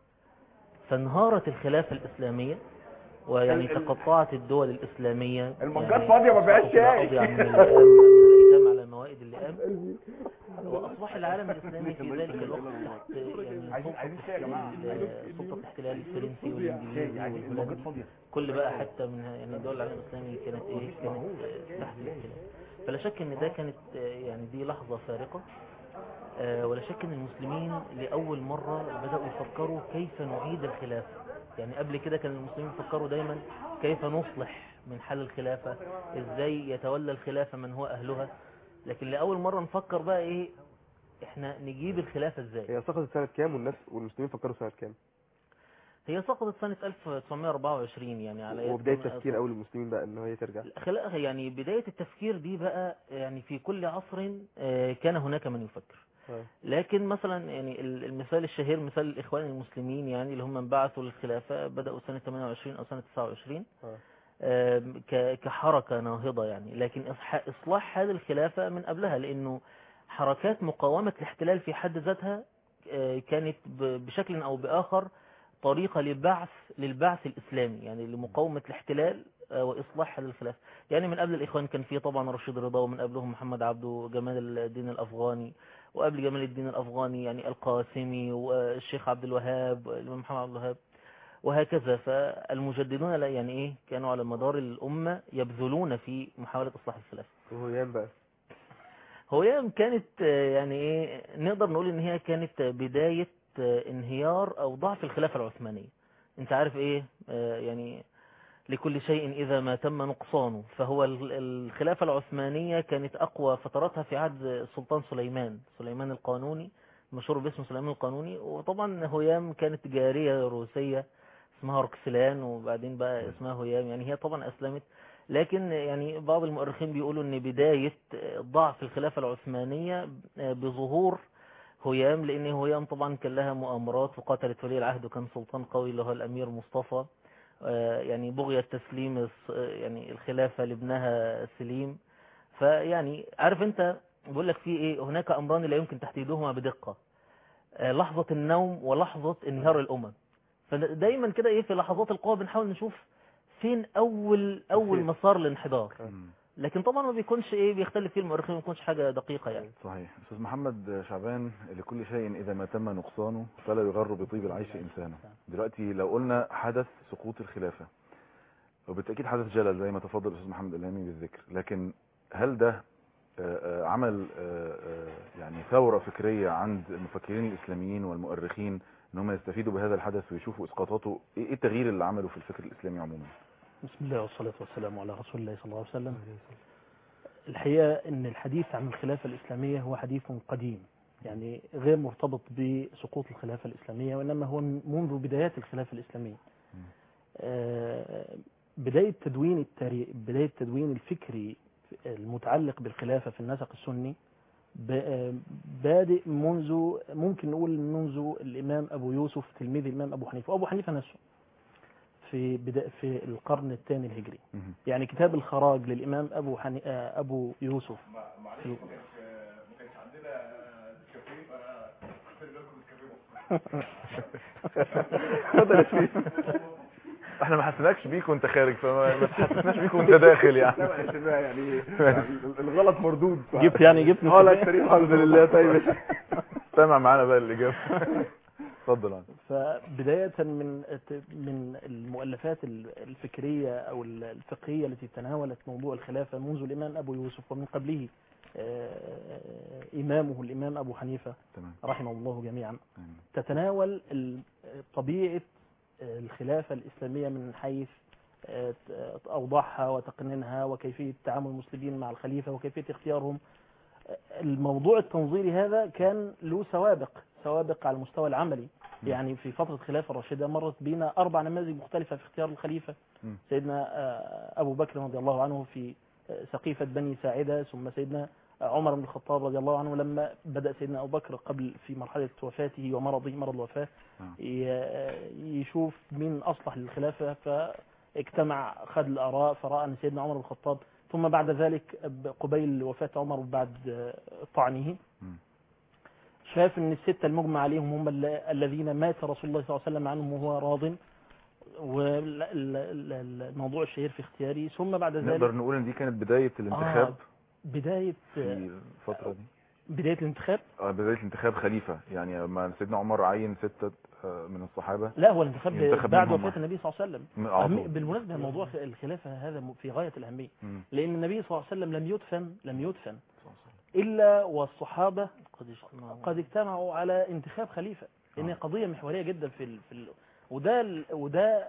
فانهارت الخلافة الإسلامية ويعني ال- ال- تقطعت الدول الإسلامية المجات يعني فاضية ما فيهاش سقط شاي. الأضيع من اللئام من الأيتام على موائد اللئام وأصبح العالم الإسلامي في ذلك الوقت تحت يعني عايزين- سلطة عايزين شاي يا جماعة. ال- سلطة الاحتلال الفرنسي والإنجليزي عايزين المجات والهولندي فاضية كل بقى حتى من يعني دول العالم الإسلامي كانت إيه كانت آه، تحت الاحتلال فلا شك إن ده كانت آه، يعني دي لحظة فارقة آه، ولا شك إن المسلمين لأول مرة بدأوا يفكروا كيف نعيد الخلافة يعني قبل كده كان المسلمين يفكروا دايما كيف نصلح من حل الخلافة ازاي يتولى الخلافة من هو أهلها لكن لأول مرة نفكر بقى إيه احنا نجيب الخلافة ازاي هي سقطت سنة كام والناس والمسلمين فكروا سنة كام هي سقطت سنة 1924 يعني على يد وبداية جماعة- تفكير أول المسلمين بقى إن هي ترجع خلقها يعني بداية التفكير دي بقى يعني في كل عصر آه، كان هناك من يفكر آه. لكن مثلا يعني ال- المثال الشهير مثال الإخوان المسلمين يعني اللي هم انبعثوا للخلافة بدأوا سنة 28 أو سنة 29 آه. آم، ك- كحركة ناهضة يعني لكن إصح- إصلاح هذه الخلافة من قبلها لأنه حركات مقاومة الاحتلال في حد ذاتها آه، كانت ب- بشكل أو بآخر طريقة لبعث للبعث الإسلامي يعني لمقاومة الاحتلال آه، وإصلاح هذه الخلافة يعني من قبل الإخوان كان في طبعا رشيد رضا ومن قبلهم محمد عبده جمال الدين الأفغاني وقبل جمال الدين الأفغاني يعني القاسمي والشيخ عبد الوهاب الإمام محمد عبد الوهاب وهكذا فالمجددون لا يعني إيه كانوا على مدار الأمة يبذلون في محاولة إصلاح الخلافة وهيام بقى هو كانت آه، يعني ايه نقدر نقول ان هي كانت بداية آه، انهيار او ضعف الخلافة العثمانية انت عارف ايه آه، يعني لكل شيء اذا ما تم نقصانه فهو ال- الخلافة العثمانية كانت اقوى فتراتها في عهد السلطان سليمان سليمان القانوني مشهور باسم سليمان القانوني وطبعا هيام كانت جارية روسية اسمها روكسلان وبعدين بقى اسمها هيام يعني هي طبعا اسلمت لكن يعني بعض المؤرخين بيقولوا ان بداية ضعف الخلافة العثمانية بظهور هيام لان هيام طبعا كان لها مؤامرات وقتلت ولي العهد وكان سلطان قوي اللي هو الامير مصطفى آه، يعني بغية تسليم الص- يعني الخلافة لابنها سليم فيعني عارف انت بقول لك في ايه هناك امران لا يمكن تحديدهما بدقة آه، لحظة النوم ولحظة انهيار الامم فدايما كده ايه في لحظات القوة بنحاول نشوف فين اول اول الخير. مسار الانحدار مم. لكن طبعا ما بيكونش ايه بيختلف فيه المؤرخين ما بيكونش حاجة دقيقة يعني صحيح استاذ محمد شعبان لكل شيء اذا ما تم نقصانه فلا يغر بطيب العيش انسانه دلوقتي لو قلنا حدث سقوط الخلافه وبالتاكيد حدث جلل زي ما تفضل الاستاذ محمد الهامي بالذكر لكن هل ده آه، آه، عمل آه، آه، يعني ثوره فكريه عند المفكرين الاسلاميين والمؤرخين ان هم يستفيدوا بهذا الحدث ويشوفوا اسقاطاته ايه إيه التغيير اللي عمله في الفكر الاسلامي عموما بسم الله والصلاة والسلام على رسول الله صلى الله عليه وسلم الحقيقة ان الحديث عن الخلافة الإسلامية هو حديث قديم يعني غير مرتبط بسقوط الخلافة الإسلامية وإنما هو منذ بدايات الخلافة الإسلامية آه، بداية تدوين التاريخ بداية تدوين الفكري المتعلق بالخلافة في النسق السني ب- آه، بادئ منذ ممكن نقول منذ الإمام أبو يوسف تلميذ الإمام أبو حنيفة وأبو حنيفة نفسه في بدا في القرن الثاني الهجري مهم. يعني كتاب الخراج للإمام أبو حني... آه، أبو يوسف في- اتفضل يا شريف احنا ما حسناكش بيك وانت خارج فما ما حسناش بيك وانت داخل يعني لا يا شباب يعني الغلط مردود جبت يعني جبت اه لا الشريف الحمد لله طيب سامع معانا بقى الاجابه اتفضل عنه. فبداية من من المؤلفات الفكرية أو الفقهية التي تناولت موضوع الخلافة منذ الإمام أبو يوسف ومن قبله آه، إمامه الإمام أبو حنيفة تمام رحمه الله جميعا آمين. تتناول ال- طبيعة الخلافة الإسلامية من حيث آه، أوضاعها وتقنينها وكيفية تعامل المسلمين مع الخليفة وكيفية اختيارهم الموضوع التنظيري هذا كان له سوابق سوابق على المستوى العملي م. يعني في فترة الخلافة الراشدة مرت بينا أربع نماذج مختلفة في اختيار الخليفة م. سيدنا آه، أبو بكر رضي الله عنه في آه، سقيفة بني ساعدة ثم سيدنا عمر بن الخطاب رضي الله عنه لما بدأ سيدنا أبو بكر قبل في مرحلة وفاته ومرضه مرض الوفاة نعم. ي- يشوف مين أصلح للخلافة فاجتمع خد الآراء فرأى أن سيدنا عمر بن الخطاب ثم بعد ذلك قبيل وفاة عمر وبعد آه، طعنه م. شاف ان الستة المجمع عليهم هم ال- الذين مات رسول الله صلى الله عليه وسلم عنهم وهو راض والموضوع الشهير في اختياري ثم بعد نقدر ذلك نقول ان دي كانت بداية الانتخاب بداية في الفترة دي بداية الانتخاب آه، بداية انتخاب خليفة يعني لما سيدنا عمر عين ستة آه، من الصحابة لا هو الانتخاب ينتخب بعد منهم وفاة واحد. النبي صلى الله عليه وسلم م- على أهم- طول. بالمناسبة موضوع الخلافة هذا م- في غاية الأهمية مم. لأن النبي صلى الله عليه وسلم لم يدفن لم يدفن إلا والصحابة قد اجتمعوا قد اجتمعوا على انتخاب خليفة لأن آه. قضية محورية جدا في ال... في ال... وده ال... وده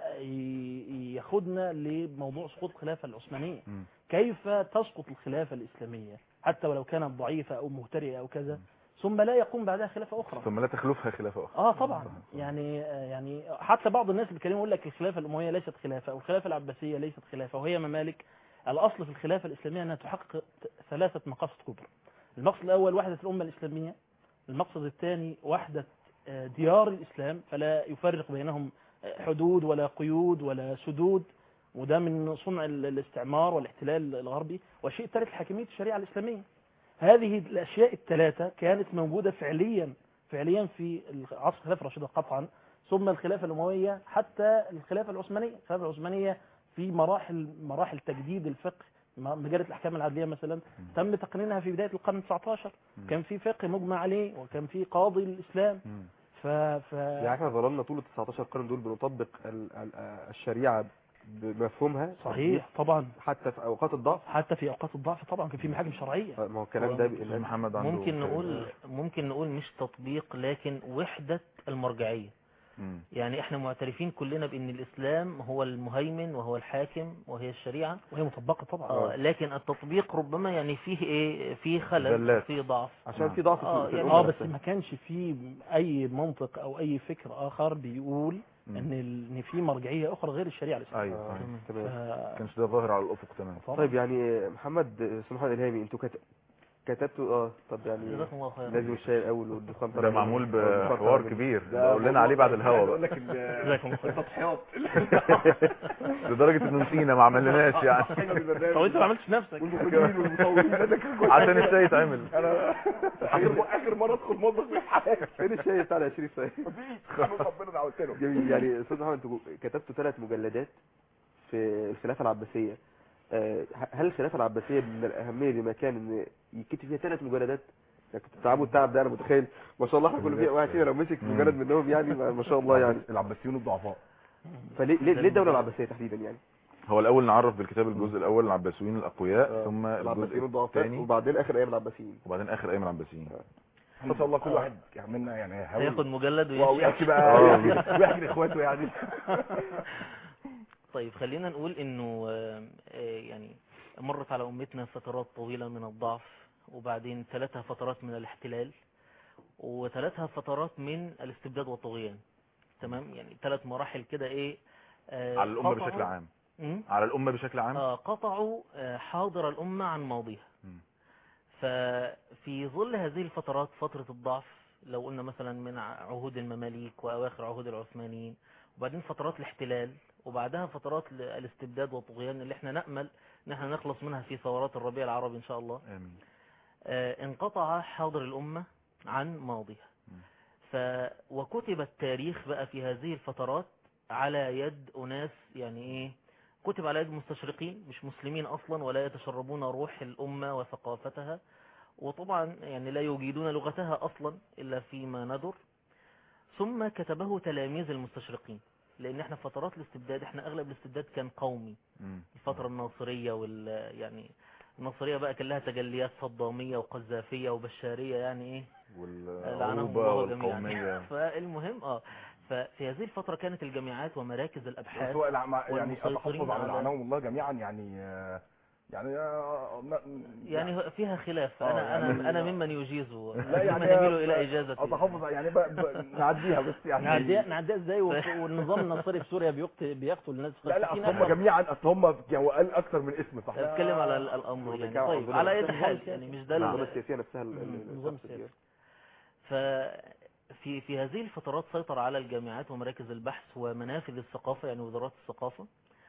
ي- ياخدنا لموضوع سقوط الخلافة العثمانية مم. كيف تسقط الخلافة الإسلامية حتى ولو كانت ضعيفة أو مهترئة أو كذا ثم لا يقوم بعدها خلافة أخرى ثم لا تخلفها خلافة أخرى اه طبعا يعني آه، يعني حتى بعض الناس اللي بيتكلموا يقول لك الخلافه الامويه ليست خلافه والخلافه العباسيه ليست خلافه وهي ممالك الاصل في الخلافه الاسلاميه انها تحقق ت- ثلاثه مقاصد كبرى المقصد الاول وحده الامه الاسلاميه المقصد الثاني وحده آه، ديار الاسلام فلا يفرق بينهم آه، حدود ولا قيود ولا سدود وده من صنع ال- الاستعمار والاحتلال الغربي والشيء الثالث حاكميه الشريعه الاسلاميه هذه الاشياء الثلاثه كانت موجوده فعليا فعليا في عصر الخلافه الراشده قطعا ثم الخلافه الامويه حتى الخلافه العثمانيه الخلافه العثمانيه في مراحل مراحل تجديد الفقه م- مجله الاحكام العدليه مثلا تم تقنينها في بدايه القرن 19 كان في فقه مجمع عليه وكان في قاضي الاسلام مم. ف, ف... يعني احنا ظللنا طول ال 19 قرن دول بنطبق ال- ال- الشريعه بمفهومها صحيح طبعا حتى في اوقات الضعف حتى في اوقات الضعف طبعا كان في محاكم شرعيه ما هو الكلام هو ده أستاذ بإن محمد عنده ممكن كلمة. نقول ممكن نقول مش تطبيق لكن وحدة المرجعية مم. يعني احنا معترفين كلنا بان الاسلام هو المهيمن وهو الحاكم وهي الشريعة وهي مطبقه طبعا آه لكن التطبيق ربما يعني فيه ايه فيه خلل زلات. فيه ضعف عشان نعم. في ضعف في- آه، في يعني الأمة اه بس نفسها. ما كانش في اي منطق او اي فكر اخر بيقول مم. ان ال- ان في مرجعيه اخرى غير الشريعه الاسلاميه ايوه آه، صحيح. تمام ف- كانش ده ظاهر على الافق تمام طبعاً. طيب يعني محمد استاذ محمد الهامي انتوا كت... كتبتوا اه طب يعني جزاكم الله خيرا لازم الشاي الاول والدخان ده طبعاً. معمول والدخان بحوار طبعاً. كبير ده قول لنا عليه بعد الهوا بقى لك جزاكم الله خير التضحيات لدرجة انه نسينا ما عملناش يعني طب انت ما عملتش نفسك والمخرجين والمصورين أنا كنت- عشان الشاي يتعمل انا اخر اخر مره ادخل مطبخ في حياتي فين الشاي بتاعنا يا شريف طيب مفيش خلاص ربنا دعوت له جميل يعني استاذ محمد انتوا كتبتوا ثلاث مجلدات في الخلافه العباسيه آه، هل الخلافه العباسيه من الاهميه لما كان ان يتكتب فيها ثلاث مجلدات يعني كنتوا بتتعبوا التعب ده انا متخيل ما شاء الله احنا كنا فيها واحد فينا لو مسك مم. مجلد منهم يعني ما ما شاء الله يعني العباسيون الضعفاء فليه ليه ليه الدوله العباسيه تحديدا يعني هو الاول نعرف بالكتاب الجزء الاول العباسيين الاقوياء آه، ثم الجزء العباسيين الضعفاء الثاني وبعدين اخر ايام العباسيين وبعدين اخر ايام العباسيين ما شاء الله كل واحد يعملنا يعني هياخد هيحاول مجلد واو ويمشي يحكي بقى آه. ويحكي- ويحكي لاخواته يعني طيب خلينا نقول انه آه، آه، يعني مرت على امتنا فترات طويلة من الضعف وبعدين ثلاثها فترات من الاحتلال وثلاثها فترات من الاستبداد والطغيان تمام يعني ثلاث مراحل كده ايه آه، على الامة قطعوا- بشكل عام مم؟ على الامة بشكل عام آه، قطعوا آه، حاضر الأمة عن ماضيها مم. ففي ظل هذه الفترات فترة الضعف لو قلنا مثلا من ع- عهود المماليك وأواخر عهود العثمانيين وبعدين فترات الاحتلال وبعدها فترات ال- الاستبداد والطغيان اللي احنا نأمل ان احنا نخلص منها في ثورات الربيع العربي ان شاء الله امين آه، انقطع حاضر الأمة عن ماضيها مم. ف وكتب التاريخ بقى في هذه الفترات على يد أناس يعني إيه كتب على يد مستشرقين مش مسلمين أصلا ولا يتشربون روح الأمة وثقافتها وطبعا يعني لا يجيدون لغتها أصلا إلا فيما ندر ثم كتبه تلاميذ المستشرقين لأن احنا فترات الاستبداد احنا أغلب الاستبداد كان قومي مم. الفترة الناصرية وال يعني النصرية بقى كان لها تجليات صدامية وقذافية وبشارية يعني ايه لعنهم والعروبة الله جميعا والقومية فالمهم اه ففي هذه الفترة كانت الجامعات ومراكز الأبحاث سواء الع- يعني والمسيطرين اتحفظ على على- لعنهم الله جميعا يعني آه، يعني آه، ما- يعني فيها خلاف آه، أنا يعني- أنا أنا ممن يجيز لا يعني ممن يميل إلى إجازة اتحفظ يعني ب... ب... نعديها بس يعني نعديها نعديها ازاي وف- والنظام النصري في سوريا بيقتل بيقتل الناس لا لا في اصل هم ناس- جميعا اصل هم يعني وقال اكثر من اسم صح بتكلم على ال- الأمر يعني بيتكلم عن طيب نظام على أي السياسي. حال يعني مش ده النظام ال- السياسية نفسها ال- ال- مم. النظام نظام السياسي ففي في هذه الفترات سيطر على الجامعات ومراكز البحث ومنافذ الثقافة يعني وزارات الثقافة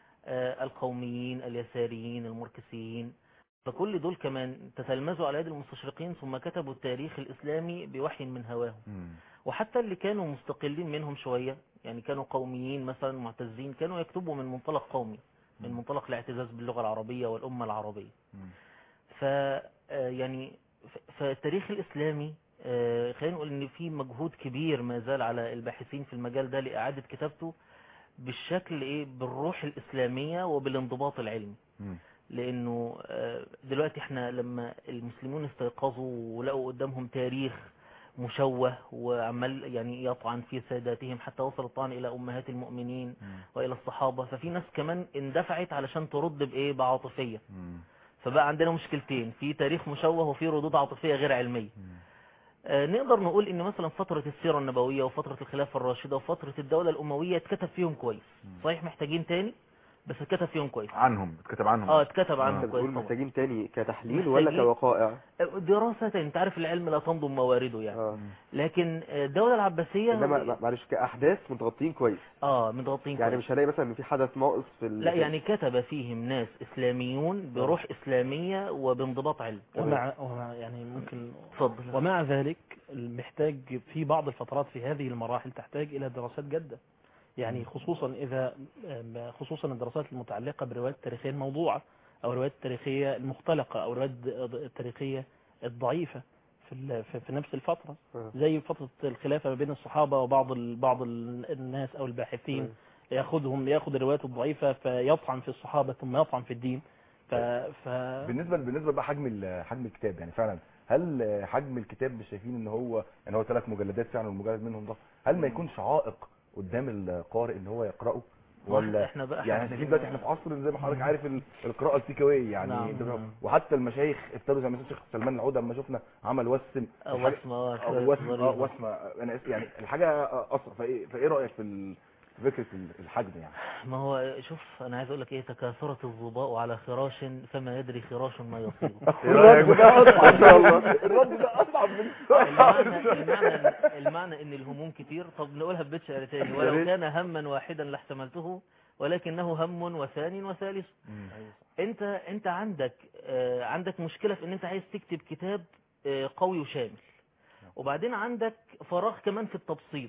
آه، القوميين اليساريين المركزيين فكل دول كمان تتلمذوا على يد المستشرقين ثم كتبوا التاريخ الإسلامي بوحي من هواهم مم. وحتى اللي كانوا مستقلين منهم شوية يعني كانوا قوميين مثلا معتزين كانوا يكتبوا من منطلق قومي من مم. منطلق الاعتزاز باللغة العربية والأمة العربية مم. ف آه، يعني ف- فالتاريخ الإسلامي آه، خلينا نقول إن في مجهود كبير ما زال على الباحثين في المجال ده لإعادة كتابته بالشكل إيه بالروح الإسلامية وبالانضباط العلمي مم. لأنه آه، دلوقتي إحنا لما المسلمون استيقظوا ولقوا قدامهم تاريخ مشوه وعمال يعني يطعن في ساداتهم حتى وصل الطعن إلى أمهات المؤمنين مم. وإلى الصحابة ففي ناس كمان اندفعت علشان ترد بإيه بعاطفية مم. فبقى عندنا مشكلتين في تاريخ مشوه وفي ردود عاطفية غير علمية مم. آه، نقدر نقول ان مثلا فترة السيرة النبوية وفترة الخلافة الراشدة وفترة الدولة الأموية اتكتب فيهم كويس صحيح محتاجين تاني بس اتكتب فيهم كويس عنهم اتكتب عنهم اه اتكتب عنهم انت كويس بتقول طبعا. محتاجين تاني كتحليل ولا محتاجين- كوقائع آه، دراسة تاني انت عارف العلم لا تنضم موارده يعني اه لكن آه، الدولة العباسية انما معلش كاحداث متغطين كويس اه متغطين يعني كويس مش هلاقي مثلا ان في حدث ناقص في ال... لا يعني كتب فيهم ناس إسلاميون بروح إسلامية وبانضباط علم ومع, ومع يعني ممكن اتفضل ومع ذلك محتاج في بعض الفترات في هذه المراحل تحتاج إلى دراسات جادة يعني خصوصا إذا خصوصا الدراسات المتعلقة بالروايات التاريخية الموضوعة أو الروايات التاريخية المختلقة أو الروايات التاريخية الضعيفة في ال- في- في نفس الفترة آه. زي فترة الخلافة ما بين الصحابة وبعض ال- بعض ال- الناس أو الباحثين ياخذهم ياخذ الروايات الضعيفة فيطعن في الصحابة ثم يطعن في الدين ف, ف... بالنسبه بالنسبه بقى حجم ال- حجم الكتاب يعني فعلا هل حجم الكتاب مش شايفين ان هو يعني هو ثلاث مجلدات فعلا والمجلد منهم ضخم هل ما يكونش عائق قدام القارئ ان هو يقراه ولا احنا بقى يعني احنا شايفين دلوقتي احنا في عصر زي ما حضرتك عارف ال- القراءه التيك اواي يعني نعم، انت فاهم؟ نعم. وحتى المشايخ ابتدوا زي مثلا الشيخ سلمان العوده لما شفنا عمل وسم أو الحاجة- وسمة آه، أو كده وسم اه ظريفة. وسمه انا اسف يعني الحاجه اسرع فايه فايه رايك في ال- في فكره ال- الحجم يعني ما هو شوف انا عايز اقول لك ايه تكاثرت الظباء على خراش فما يدري خراش ما يصيب الرد ده اصعب ان شاء الله الرد ده اصعب من المعنى المعنى المعنى ان الهموم كتير طب نقولها ببيت شعر تاني ولو كان هما واحدا لاحتملته ولكنه هم وثاني وثالث انت انت عندك آه، عندك مشكله في ان انت عايز تكتب كتاب آه، قوي وشامل وبعدين عندك فراغ كمان في التبسيط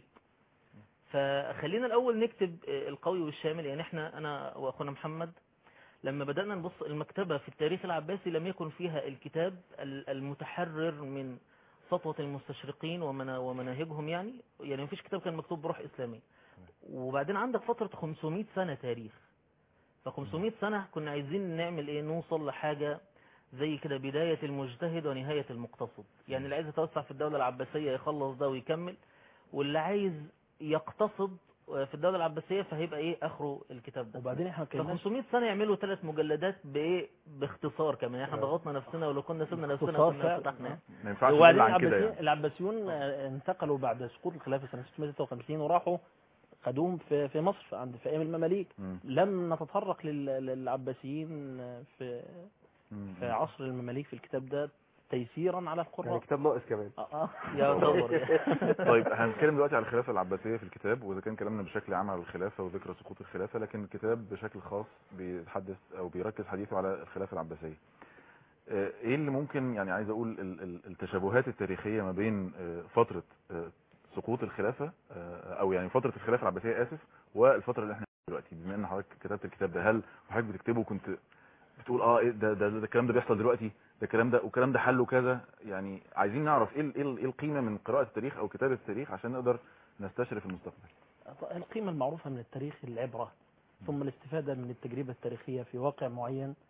فخلينا الاول نكتب آه، القوي والشامل يعني احنا انا واخونا محمد لما بدأنا نبص المكتبة في التاريخ العباسي لم يكن فيها الكتاب ال- المتحرر من سطوة المستشرقين ومنا- ومناهجهم يعني يعني مفيش كتاب كان مكتوب بروح إسلامي وبعدين عندك فترة 500 سنة تاريخ ف 500 سنة كنا عايزين نعمل ايه نوصل لحاجة زي كده بداية المجتهد ونهاية المقتصد يعني اللي عايز يتوسع في الدولة العباسية يخلص ده ويكمل واللي عايز يقتصد في الدولة العباسية فهيبقى ايه اخره الكتاب ده وبعدين احنا ف كنا 500 سنة يعملوا ثلاث مجلدات بايه باختصار كمان يعني احنا ضغطنا نفسنا ولو كنا سيبنا نفسنا اختصار كنا فعلا. فتحنا ما ينفعش وبعدين نقول عن كده العباسيون يعني العباسيون آه، انتقلوا بعد سقوط الخلافة سنة 656 وراحوا خدوهم في في مصر عند في ايام المماليك مم. لم نتطرق لل- للعباسيين في مم. في عصر المماليك في الكتاب ده تيسيرا على يعني القراء كتاب ناقص كمان آه، آه. يا صبر طيب هنتكلم دلوقتي على الخلافه العباسيه في الكتاب واذا كان كلامنا بشكل عام على الخلافه وذكرى سقوط الخلافه لكن الكتاب بشكل خاص بيتحدث او بيركز حديثه على الخلافه العباسيه آه، ايه اللي ممكن يعني عايز اقول ال- ال- التشابهات التاريخيه ما بين آه، فتره آه، سقوط الخلافه آه، او يعني فتره الخلافه العباسيه اسف والفتره اللي احنا فيها دلوقتي بما ان حضرتك كتبت الكتاب ده هل وحضرتك بتكتبه كنت بتقول اه إيه ده ده, ده الكلام ده بيحصل دلوقتي ده الكلام ده والكلام ده حله كذا يعني عايزين نعرف ايه ال- ايه ال- إيه القيمه من قراءه التاريخ او كتابه التاريخ عشان نقدر نستشرف المستقبل القيمة المعروفة من التاريخ العبرة ثم الاستفادة من التجربة التاريخية في واقع معين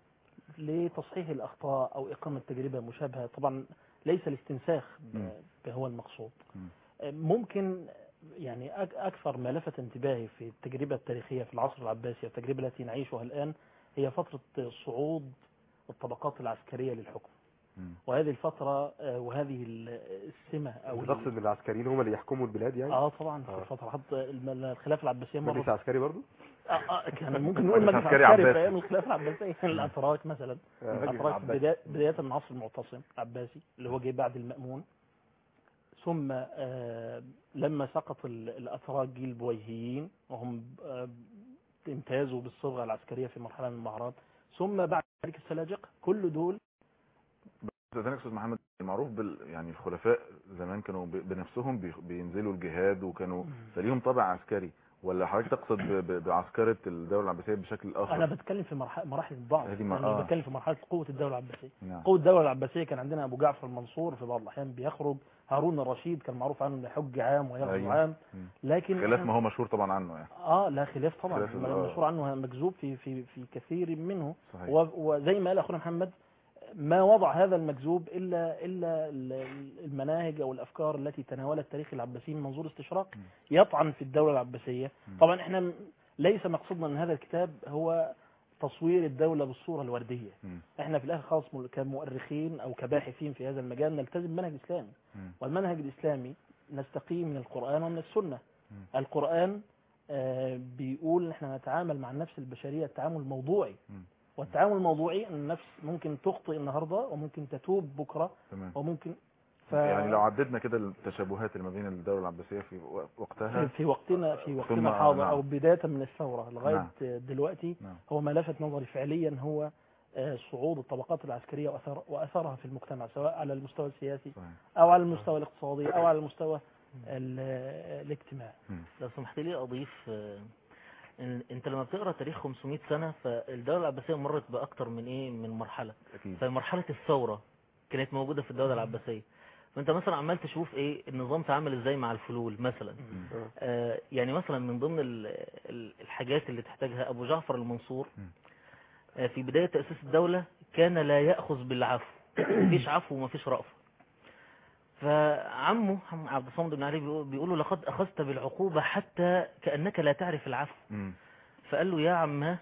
لتصحيح الأخطاء أو إقامة تجربة مشابهة طبعا ليس الاستنساخ ب- مم. هو المقصود مم. ممكن يعني أك- أكثر ما لفت انتباهي في التجربة التاريخية في العصر العباسي التجربة التي نعيشها الآن هي فترة صعود الطبقات العسكرية للحكم مم. وهذه الفترة آه، وهذه ال- السمة أو او تقصد ان العسكريين هم اللي يحكموا البلاد يعني اه طبعا في آه. فترات الم- الخلافة العباسية مجلس مرة عسكري برضو آه آه كان ممكن نقول مجلس مجلس عسكري عسكري في عباسي. أيام الخلافة العباسية الأتراك مثلا آه. الأتراك عباسي. بداية, بداية من عصر المعتصم العباسي اللي هو جه بعد المأمون ثم آه لما سقط ال- الأتراك جيل البويهيين وهم آه امتازوا بالصبغة العسكرية في مرحلة من المعارض ثم بعد ذلك السلاجقة كل دول استاذنك استاذ محمد المعروف بال يعني الخلفاء زمان كانوا ب- بنفسهم بي- بينزلوا الجهاد وكانوا فليهم طابع عسكري ولا حضرتك تقصد ب- ب- بعسكرة الدولة العباسية بشكل آخر أنا بتكلم في مرحلة مراحل الضعف هذه مر- أنا آه. بتكلم في مرحلة قوة الدولة العباسية نعم قوة الدولة العباسية كان عندنا أبو جعفر المنصور في بعض الأحيان بيخرج هارون الرشيد كان معروف عنه انه يحج عام ويغزو أيوة. عام مم. لكن خلاف ما هو مشهور طبعا عنه يعني اه لا خلاف طبعا خلاف ال- آه. مشهور عنه مكذوب في في في كثير منه صحيح و- وزي ما قال اخونا محمد ما وضع هذا المكذوب الا الا ال- المناهج او الافكار التي تناولت تاريخ العباسيين من منظور استشراق م. يطعن في الدوله العباسيه م. طبعا احنا م- ليس مقصودنا من هذا الكتاب هو تصوير الدوله بالصوره الورديه مم. احنا في الاخر خالص م- كمؤرخين او كباحثين في هذا المجال نلتزم بمنهج اسلامي مم. والمنهج الإسلامي نستقيه من القرآن ومن السنة مم. القرآن آه، بيقول احنا نتعامل مع النفس البشرية التعامل الموضوعي مم. والتعامل الموضوعي أن النفس ممكن تخطئ النهاردة وممكن تتوب بكرة تمام وممكن ف... يعني لو عددنا كده التشابهات اللي ما بين الدولة العباسية في و- وقتها في وقتنا في ثم- وقتنا الحاضر نعم. أو بداية من الثورة لغاية نعم. دلوقتي نعم هو ما لفت نظري فعليا هو آه، صعود الطبقات العسكرية وأثر وأثرها في المجتمع سواء على المستوى السياسي صحيح أو على المستوى الاقتصادي أو على المستوى ال- الاجتماعي مم. لو سمحت لي اضيف آه، إن انت لما بتقرا تاريخ 500 سنه فالدوله العباسيه مرت باكتر من ايه من مرحله أكيد فمرحله الثوره كانت موجوده في الدوله العباسيه فانت مثلا عمال تشوف ايه النظام تعامل ازاي مع الفلول مثلا آه يعني مثلا من ضمن ال- ال- الحاجات اللي تحتاجها ابو جعفر المنصور مم. آه في بدايه تاسيس الدوله كان لا ياخذ بالعفو مفيش عفو ومفيش رأفه فعمه عم عبد الصمد بن علي بيقول- بيقول له لقد اخذت بالعقوبه حتى كانك لا تعرف العفو مم. فقال له يا عماه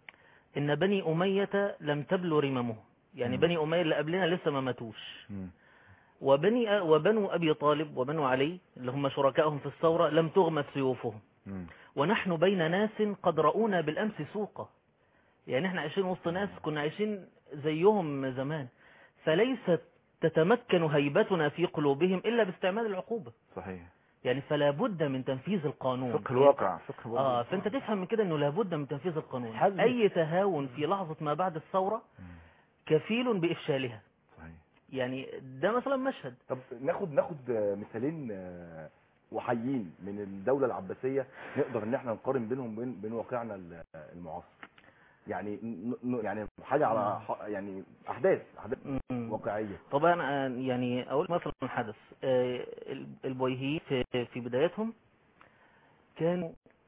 ان بني اميه لم تبلو رممه يعني مم. بني اميه اللي قبلنا لسه ما ماتوش مم. وبني وبنو ابي طالب وبنو علي اللي هم شركائهم في الثوره لم تغمد سيوفهم مم. ونحن بين ناس قد رأونا بالامس سوقا يعني احنا عايشين وسط ناس كنا عايشين زيهم زمان فليست تتمكن هيبتنا في قلوبهم الا باستعمال العقوبه صحيح يعني فلا بد من تنفيذ القانون فقه الواقع فقه برضه. اه فانت تفهم من كده انه لابد من تنفيذ القانون حزم. اي تهاون في لحظه ما بعد الثوره مم. كفيل بافشالها صحيح يعني ده مثلا مشهد طب ناخد ناخد آه، مثالين آه، وحيين من الدولة العباسية نقدر ان احنا نقارن بينهم بين بين واقعنا ال- المعاصر يعني ن- ن- يعني حاجة على ح- يعني احداث احداث مم. واقعية طبعا آه، يعني اقول مثلا حدث آه، البويهيين في في بدايتهم كانوا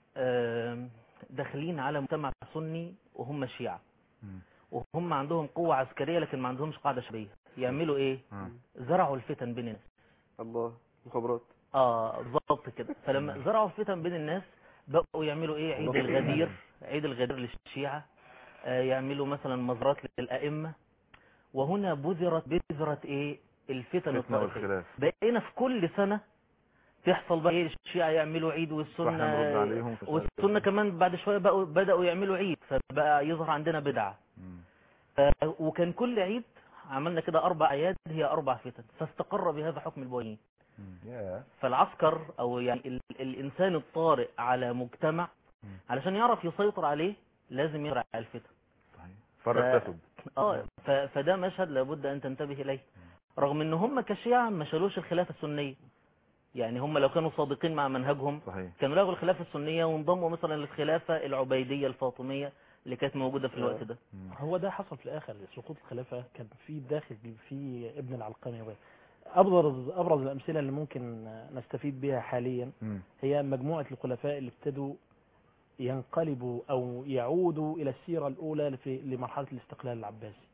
آه، داخلين على مجتمع سني وهم شيعة مم. وهم عندهم قوة عسكرية لكن ما عندهمش قاعدة شعبية يعملوا ايه آه. زرعوا الفتن بين الناس الله مخابرات اه بالظبط كده فلما زرعوا الفتن بين الناس بقوا يعملوا ايه عيد الغدير عيد الغدير للشيعة آه يعملوا مثلا مزارات للأئمة وهنا بذرت بذرة ايه الفتن فتنة الطائفية والخلاف بقينا في كل سنة تحصل بقى ايه الشيعة يعملوا عيد واحنا نرد والسنة عليهم في والسنة كمان بعد شوية بقوا بدأوا يعملوا عيد فبقى يظهر عندنا بدعة مم. آه، وكان كل عيد عملنا كده أربع أعياد هي أربع فتن فاستقر بهذا حكم البويين مم. يا فالعسكر او يعني ال الانسان الطارئ على مجتمع مم. علشان يعرف يسيطر عليه لازم يزرع الفتن صحيح فرق ف- تسد اه ف- فده مشهد لابد ان تنتبه اليه رغم ان هم كشيعة ما شالوش الخلافة السنية يعني هم لو كانوا صادقين مع منهجهم صحيح كانوا لغوا الخلافة السنية وانضموا مثلا للخلافة العبيدية الفاطمية اللي كانت موجودة في الوقت ده مم. هو ده حصل في الاخر سقوط الخلافه كان في داخل في ابن العلقمي وغيره. ابرز ابرز الامثله اللي ممكن نستفيد بها حاليا مم. هي مجموعه الخلفاء اللي ابتدوا ينقلبوا او يعودوا الى السيره الاولى في لمرحله الاستقلال العباسي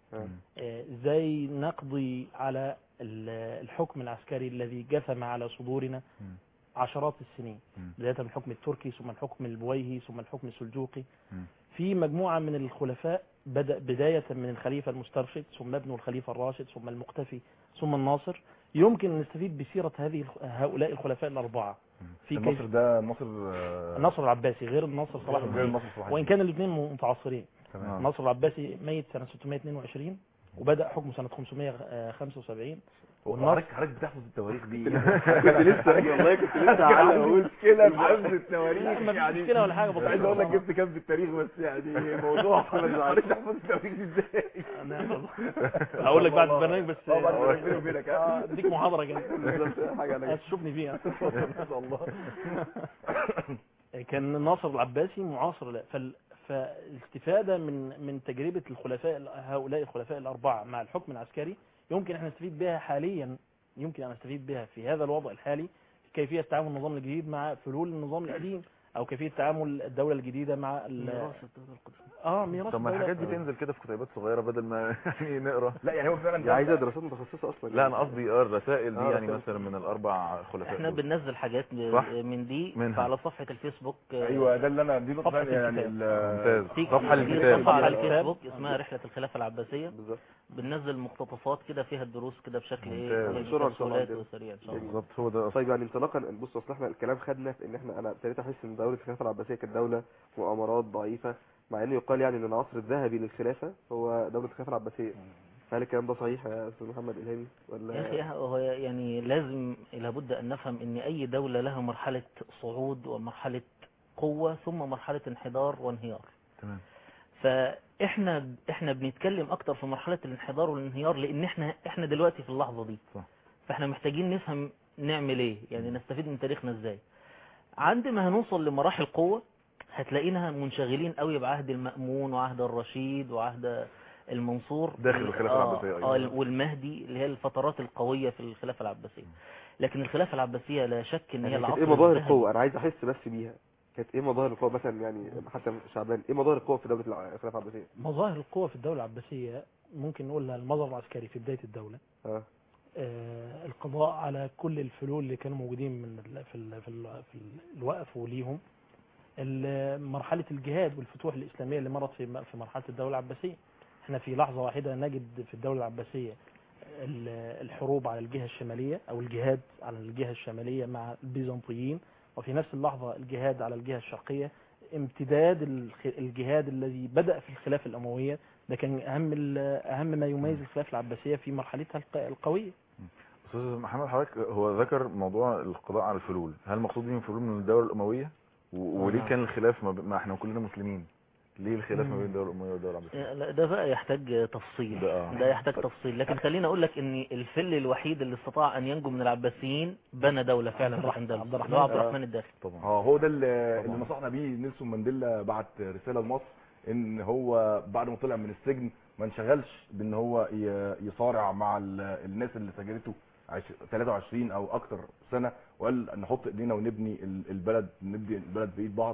آه. آه، ازاي نقضي على ال- الحكم العسكري الذي جثم على صدورنا مم. عشرات السنين مم. بداية من الحكم التركي ثم الحكم البويهي ثم الحكم السلجوقي مم. في مجموعة من الخلفاء بدأ بداية من الخليفة المسترشد ثم ابنه الخليفة الراشد ثم المقتفي ثم الناصر يمكن أن نستفيد بسيرة هذه الخ- هؤلاء الخلفاء الأربعة في النصر كيف ده نصر آه، النصر العباسي غير النصر صلاح غير الدين النصر صلاح وإن الدين. كان الاثنين متعاصرين تمام النصر العباسي ميت سنة 622 وبدأ حكمه سنة 575 والنصر حضرتك حضرتك بتحفظ التواريخ دي كنت لسه والله كنت لسه عندي هقول مشكله في حفظ التواريخ لا، ما فيش يعني مشكلة ولا حاجة مش عايز اقول لك جبت كام في التاريخ بس يعني موضوع حضرتك تحفظ التواريخ دي ازاي هقول لك بعد البرنامج بس اه بعد البرنامج بيني وبينك آه، ها اديك محاضرة كده بالظبط حاجه على هتشوفني فيها ان شاء الله كان الناصر العباسي معاصر لا فال فالاستفادة من من تجربة الخلفاء هؤلاء الخلفاء الأربعة مع الحكم العسكري يمكن أن نستفيد بها حاليا يمكن أن نستفيد بها في هذا الوضع الحالي كيفية تعامل النظام الجديد مع فلول النظام القديم أو كيفية تعامل الدولة الجديدة مع ال- ميراث الدولة القدسية اه ميراث طب ما الدولة الحاجات دي تنزل كده في كتيبات صغيره بدل ما يعني نقرا لا يعني هو فعلا دي ده- عايزه دراسات متخصصه اصلا لا انا قصدي اه الرسائل دي آه، يعني رسائل. مثلا من الاربع خلفاء احنا دول. بننزل حاجات صح. من دي منها. على صفحة الفيسبوك ايوه ده اللي انا دي نقطه صفحة ثانيه يعني الكتاب. ال- ممتاز في صفحه في للكتاب صفحة على الكتاب. الفيسبوك اسمها رحلة الخلافة العباسية بالظبط بننزل مقتطفات كده فيها الدروس كده بشكل ممتاز. ايه بسرعة إن شاء الله تسهيلات عندنا. وسريع ان شاء الله بالظبط هو ده طيب يعني انطلاقا بص اصل احنا الكلام خدنا في ان احنا انا ابتديت احس ان دوله الخلافه العباسيه كانت دوله مؤامرات ضعيفه مع انه يقال يعني ان العصر الذهبي للخلافه هو دوله الخلافه العباسيه هل الكلام ده صحيح يا استاذ محمد الهامي ولا يا اخي هو يعني لازم لابد ان نفهم ان اي دولة لها مرحلة صعود ومرحلة قوة ثم مرحلة انحدار وانهيار تمام فاحنا احنا بنتكلم اكتر في مرحلة الانحدار والانهيار لان احنا احنا دلوقتي في اللحظة دي صح. فاحنا محتاجين نفهم نعمل ايه يعني نستفيد من تاريخنا ازاي عندما هنوصل لمراحل قوة هتلاقينا منشغلين قوي بعهد المأمون وعهد الرشيد وعهد المنصور داخل الخلافة آه، العباسية آه أيضا. والمهدي اللي هي الفترات القوية في الخلافة العباسية لكن الخلافة العباسية لا شك ان هي يعني كانت العصر ايه مظاهر الذهبي. القوه انا عايز احس بس بيها كانت ايه مظاهر القوه مثلا يعني حتى شعبان ايه مظاهر القوه في دوله الع- الخلافه العباسيه مظاهر القوة في الدولة العباسية ممكن نقولها المظهر العسكري في بداية الدولة اه آه، القضاء على كل الفلول اللي كانوا موجودين من ال- في ال- في ال- في ال- الوقف وليهم ال- مرحلة الجهاد والفتوح الإسلامية اللي مرت في م- في مرحلة الدولة العباسية احنا في لحظة واحدة نجد في الدولة العباسية ال- الحروب على الجهة الشمالية أو الجهاد على الجهة الشمالية مع البيزنطيين وفي نفس اللحظة الجهاد على الجهة الشرقية امتداد الخ- الجهاد الذي بدأ في الخلافة الأموية ده كان أهم ال- أهم ما يميز الخلافة العباسية في مرحلتها الق- القوية استاذ محمد حضرتك هو ذكر موضوع القضاء على الفلول هل المقصود بيه الفلول من الدوله الامويه و- وليه نعم. كان الخلاف ما, ب... ما احنا كلنا مسلمين ليه الخلاف ما مم. بين الدوله الامويه والدوله العباسيه لا ده بقى يحتاج تفصيل ده آه. ده يحتاج تفصيل لكن خليني اقول لك ان الفل الوحيد اللي استطاع ان ينجو من العباسيين بنى دولة فعلا عبد في الرحمن- الاندلس عبد الرحمن. اللي هو عبد الرحمن الداخلي طبعا اه هو ده اللي, طبعا. اللي نصحنا بيه نيلسون مانديلا بعت رساله لمصر ان هو بعد ما طلع من السجن ما انشغلش بان هو ي- يصارع مع ال- الناس اللي سجنته عش- 23 او اكتر سنه وقال نحط ايدينا ونبني ال- البلد نبني البلد بايد بعض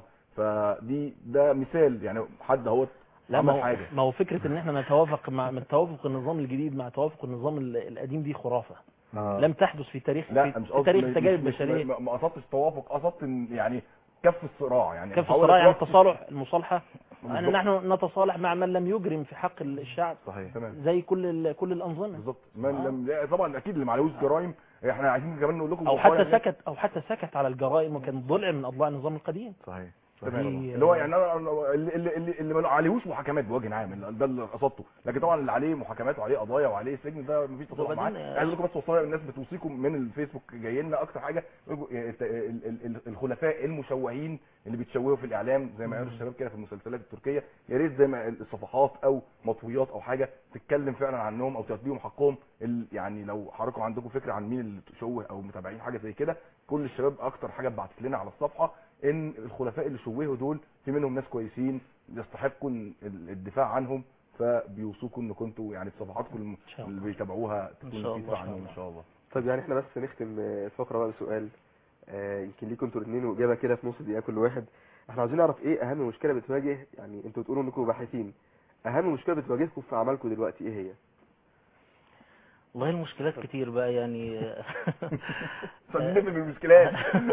فدي ده مثال يعني حد اهوت لا ما عمل هو, حاجه ما هو فكرة ان احنا نتوافق مع من توافق النظام الجديد مع توافق النظام ال- القديم دي خرافة آه. لم تحدث في تاريخ لا في, مش في قصدي تاريخ مش- التجارب مش- البشرية ما ما قصدتش توافق قصدت ان يعني كف الصراع يعني كان في محاولة الصراع يعني وقف- التصالح المصالحة ان بالظبط. نحن نتصالح مع من لم يجرم في حق الشعب صحيح تمام زي كل ال- كل الانظمة بالظبط من آه. لم لا، طبعا اكيد اللي ما عليهوش جرائم احنا عايزين كمان نقول لكم او وقاية حتى الناس- سكت او حتى سكت على الجرائم وكان ضلع من اضلاع النظام القديم صحيح تمام دي- اللي هو يعني انا أنا- اللي اللي اللي, اللي ما عليهوش محاكمات بوجه عام اللي- ده اللي قصدته لكن طبعا اللي عليه محاكمات وعليه قضايا وعليه سجن ده مفيش تصالح معاه وبعدين- عايز اقول لكم بس وصايا الناس بتوصيكم من الفيسبوك جاي لنا اكتر حاجه ال- ال- ال- الخلفاء المشوهين اللي بيتشوهوا في الاعلام زي ما قالوا الشباب كده في المسلسلات التركيه يا ريت زي ما الصفحات او مطويات او حاجه تتكلم فعلا عنهم او تديهم حقهم ال- يعني لو حضراتكم عندكم فكره عن مين اللي تشوه او متابعين حاجه زي كده كل الشباب اكتر حاجه بعتت لنا على الصفحه ان الخلفاء اللي شوهوا دول في منهم ناس كويسين يستحقوا ال- الدفاع عنهم فبيوصوكم ان كنتوا يعني صفحاتكم الم- شاء اللي بيتابعوها إن تكون شاء في الله، دفاع إن شاء عنهم الله. ان شاء الله طيب يعني احنا بس نختم آه، الفقره بقى بسؤال آه، يمكن ليكم انتوا الاثنين واجابه كده في نص دقيقه كل واحد احنا عاوزين نعرف ايه اهم مشكله بتواجه يعني انتوا بتقولوا انكم باحثين اهم مشكله بتواجهكم في اعمالكم دلوقتي ايه هي والله المشكلات كتير بقى يعني فبنفهم المشكلات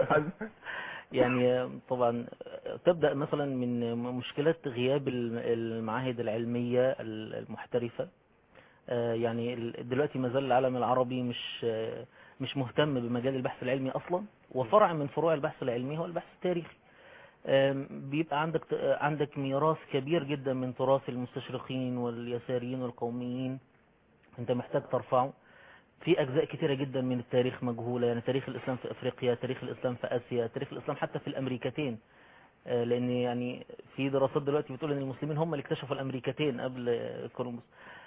يعني طبعا تبدأ مثلا من مشكلة غياب الم- المعاهد العلمية المحترفة آه، يعني ال- دلوقتي ما زال العالم العربي مش آه، مش مهتم بمجال البحث العلمي أصلا وفرع من فروع البحث العلمي هو البحث التاريخي آم، بيبقى عندك عندك ميراث كبير جدا من تراث المستشرقين واليساريين والقوميين انت محتاج ترفعه في اجزاء كتيره جدا من التاريخ مجهوله يعني تاريخ الاسلام في افريقيا تاريخ الاسلام في اسيا تاريخ الاسلام حتى في الامريكتين آه، لان يعني في دراسات دلوقتي بتقول ان المسلمين هم اللي اكتشفوا الامريكتين قبل آه، كولومبوس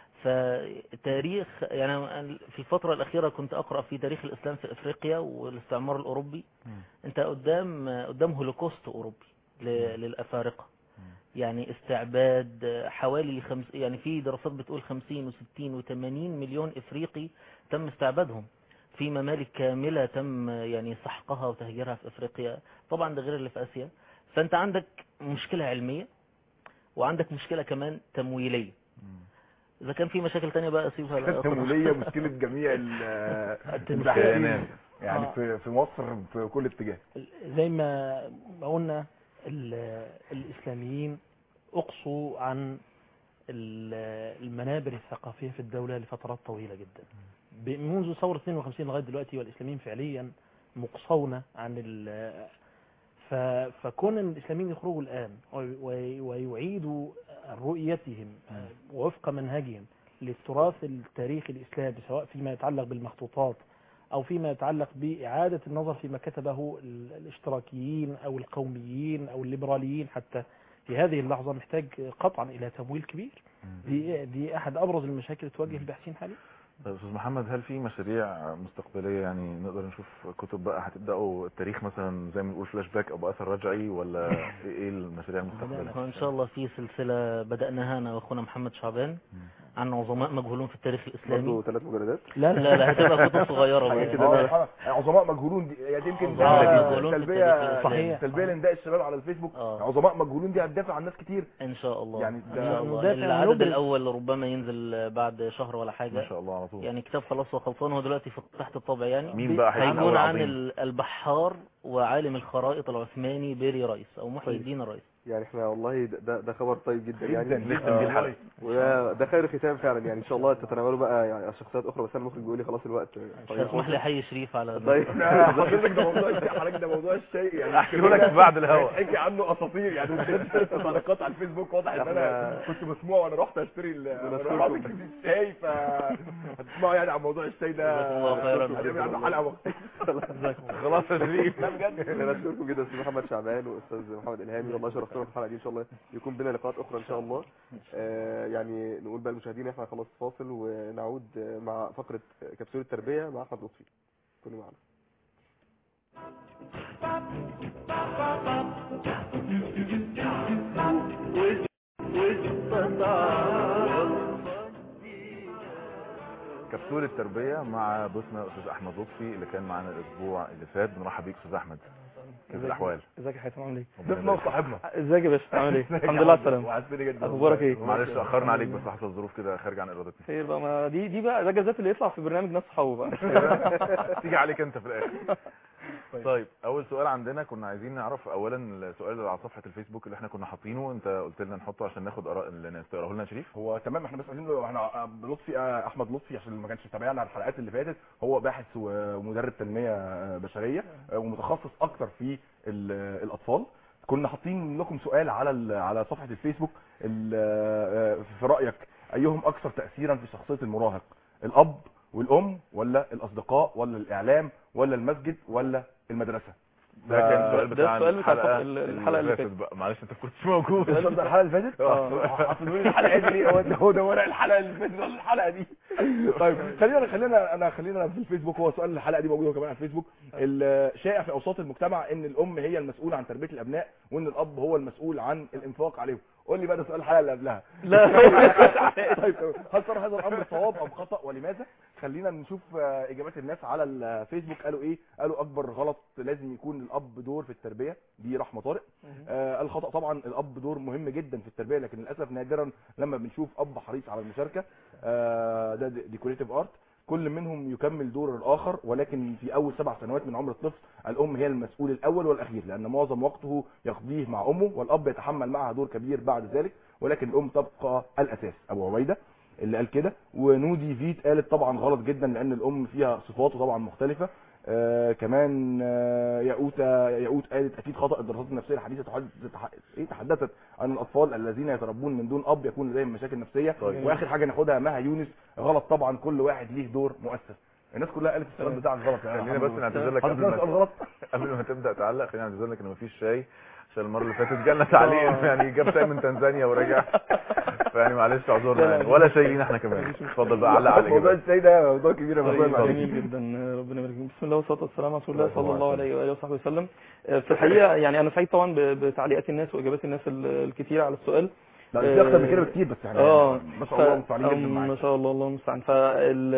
فتاريخ يعني أنا في الفتره الاخيره كنت اقرا في تاريخ الاسلام في افريقيا والاستعمار الاوروبي انت قدام قدام هولوكوست اوروبي ل- للافارقه يعني استعباد حوالي خمس يعني في دراسات بتقول 50 و60 و80 مليون افريقي تم استعبادهم في ممالك كامله تم يعني سحقها وتهجيرها في افريقيا طبعا ده غير اللي في اسيا فانت عندك مشكله علميه وعندك مشكله كمان تمويليه اذا كان في مشاكل تانية بقى اسيبها لأطراف. التمويليه مشكله جميع ال- الكيانات. الباحثين يعني آه. في في مصر في كل اتجاه زي ما ما قلنا ال- الإسلاميين أقصوا عن ال- المنابر الثقافية في الدولة لفترات طويلة جدا ب- منذ ثورة 52 لغاية دلوقتي والإسلاميين فعليا مقصون عن ال ف- فكون إن الإسلاميين يخرجوا الآن وي- وي- ويعيدوا رؤيتهم وفق منهجهم للتراث التاريخي الإسلامي سواء فيما يتعلق بالمخطوطات أو فيما يتعلق بإعادة النظر فيما كتبه ال- الاشتراكيين أو القوميين أو الليبراليين حتى في هذه اللحظة محتاج قطعا إلى تمويل كبير دي, دي أحد أبرز المشاكل اللي تواجه الباحثين حاليا طيب استاذ محمد هل في مشاريع مستقبليه يعني نقدر نشوف كتب بقى هتبداوا التاريخ مثلا زي ما بنقول فلاش باك او باثر رجعي ولا ايه المشاريع المستقبليه هو ان شاء الله في سلسله بداناها انا واخونا محمد شعبان عن عظماء مجهولون في التاريخ الاسلامي برضه ثلاث مجلدات لا لا لا هتبقى كتب صغيره حاجات بقى. كده آه، بقى. سبحان الله. عظماء مجهولون دي يعني يمكن عظماء ده مجهولون في تلبيه التاريخ صحيح. تلبيه لنداء الشباب على الفيسبوك آه. عظماء مجهولون دي هتدافع عن ناس كتير ان شاء الله يعني ان ده- شاء الله ندافع العدد ونبرز. الاول ربما ينزل بعد شهر ولا ما حاجه شاء الله على طول يعني كتاب خلاص وخلصان هو دلوقتي في تحت الطبع يعني مين بقى هيكون هيكون أول عن عظيم؟ ال- البحار وعالم الخرائط العثماني بيري رايس او محي طيب. الدين رايس يعني احنا والله ده- ده ده خبر طيب جدا يعني جدا نختم بيه الحلقه وده ده خير ختام فعلا يعني ان شاء الله تتناولوا بقى يعني شخصيات اخرى بس انا المخرج بيقول لي خلاص الوقت اسمح لي احيي شريف على طيب حضرتك ده موضوع الشيء حضرتك ده موضوع الشيء يعني احكي لك بعد الهوا حكي عنه اساطير يعني وكنت تعليقات على الفيسبوك واضح ان انا كنت مسموع وانا رحت اشتري ال- وانا رايح اعمل كيس الشاي ف هتسمعوا يعني عن موضوع الشاي ده جزاكم الله خيرا. هنعمل عنه حلقه مخصوصه خلاص يا شريف لا بجد انا اشكركم جدا استاذ محمد شعبان واستاذ محمد الهامي والله شرفتونا في الحلقه دي ان شاء الله يكون بينا لقاءات اخرى ان شاء الله آه يعني نقول بقى للمشاهدين احنا خلاص فاصل ونعود آه، مع فقره كبسوله التربيه مع احمد لطفي كونوا معنا كبسولة التربية مع بوسنا أستاذ أحمد لطفي اللي كان معانا الأسبوع اللي فات بنرحب بيك أستاذ أحمد كيف الأحوال؟ ازيك يا حاتم عامل ايه ربنا ضيفنا يبارك فيك. وصاحبنا ازيك يا باشا عامل ايه الحمد لله على السلامه وحشتني جدا اخبارك ايه معلش أخرنا عليك بس حصل ظروف كده خارجة عن إرادتنا خير بقى ما دي دي بقى ده جزات اللي يطلع في برنامج ناس صحابه بقى تيجي عليك أنت في الآخر طيب أول سؤال عندنا كنا عايزين نعرف أولا السؤال اللي على صفحة الفيسبوك اللي احنا كنا حاطينه أنت قلت لنا نحطه عشان ناخد آراء الناس تقراه لنا يا شريف هو تمام احنا بس عايزين له- احنا لطفي آه، احمد لطفي عشان ما كانش تابعنا على الحلقات اللي فاتت هو باحث ومدرب تنميه آه، بشريه آه، ومتخصص اكتر في ال- الاطفال كنا حاطين لكم سؤال على ال- على صفحه الفيسبوك ال- آه، في رايك ايهم اكثر تاثيرا في شخصيه المراهق الاب والام ولا الاصدقاء ولا الاعلام ولا المسجد ولا المدرسه ده كان السؤال ده بتاع السؤال بتاع الحلقة الحلقة- الحلقة اللي فاتت بقى معلش أنت كنتش موجود ده الحلقه اللي فاتت اه. حافظوا لي الحلقه دي ليه هو ده هو ده ورق الحلقه اللي فاتت ولا الحلقه دي طيب خلينا خلينا انا خلينا في الفيسبوك هو سؤال الحلقه دي موجود هو كمان على الفيسبوك الشائع في اوساط المجتمع ان الام هي المسؤوله عن تربيه الابناء وان الاب هو المسؤول عن الانفاق عليهم قول لي بقى ده سؤال الحلقه اللي قبلها لا طيب هل ترى هذا الامر صواب ام خطا ولماذا خلينا نشوف آه، اجابات الناس على الفيسبوك قالوا ايه قالوا اكبر غلط لازم يكون الاب دور في التربيه دي رحمه طارق آه الخطا طبعا الاب دور مهم جدا في التربيه لكن للاسف نادرا لما بنشوف اب حريص على المشاركه آه ده ديكوريتيف ارت كل منهم يكمل دور الاخر ولكن في اول سبع سنوات من عمر الطفل الام هي المسؤول الاول والاخير لان معظم وقته يقضيه مع امه والاب يتحمل معها دور كبير بعد ذلك ولكن الام تبقى الاساس ابو عبيده اللي قال كده ونودي فيت قالت طبعا غلط جدا لان الام فيها صفاته طبعا مختلفه آه كمان آه ياقوتة ياقوت قالت اكيد خطا الدراسات النفسيه الحديثه تحدث تح... ايه تحدثت عن الاطفال الذين يتربون من دون اب يكون لديهم مشاكل نفسيه طيب. واخر حاجه ناخدها مها يونس غلط طبعا كل واحد ليه دور مؤسس الناس كلها قالت السؤال بتاعك غلط يعني خلينا بس نعتذر لك حضرتك قبل السؤال ما غلط قبل ما تبدا تعلق خلينا نعتذر لك ان مفيش شاي عشان المره اللي فاتت جالنا تعليق يعني جاب شاي من تنزانيا ورجع فيعني معلش اعذرنا يعني ولا شيء لينا احنا كمان اتفضل بقى علق على موضوع الإجابات. الشاي ده موضوع كبير يا طيب موضوع معلش. جميل جدا ربنا يبارك فيك. بسم الله والصلاه والسلام على رسول الله الله صلى الله عليه عليه واله وصحبه وسلم آه، في الحقيقه يعني انا سعيد طبعا ب- بتعليقات الناس واجابات الناس ال- الكتيره على السؤال لا في اكتر من كده بكتير بس يعني اه ما شاء الله مستعانين جدا أم- ما معاك شاء الله الله المستعان فال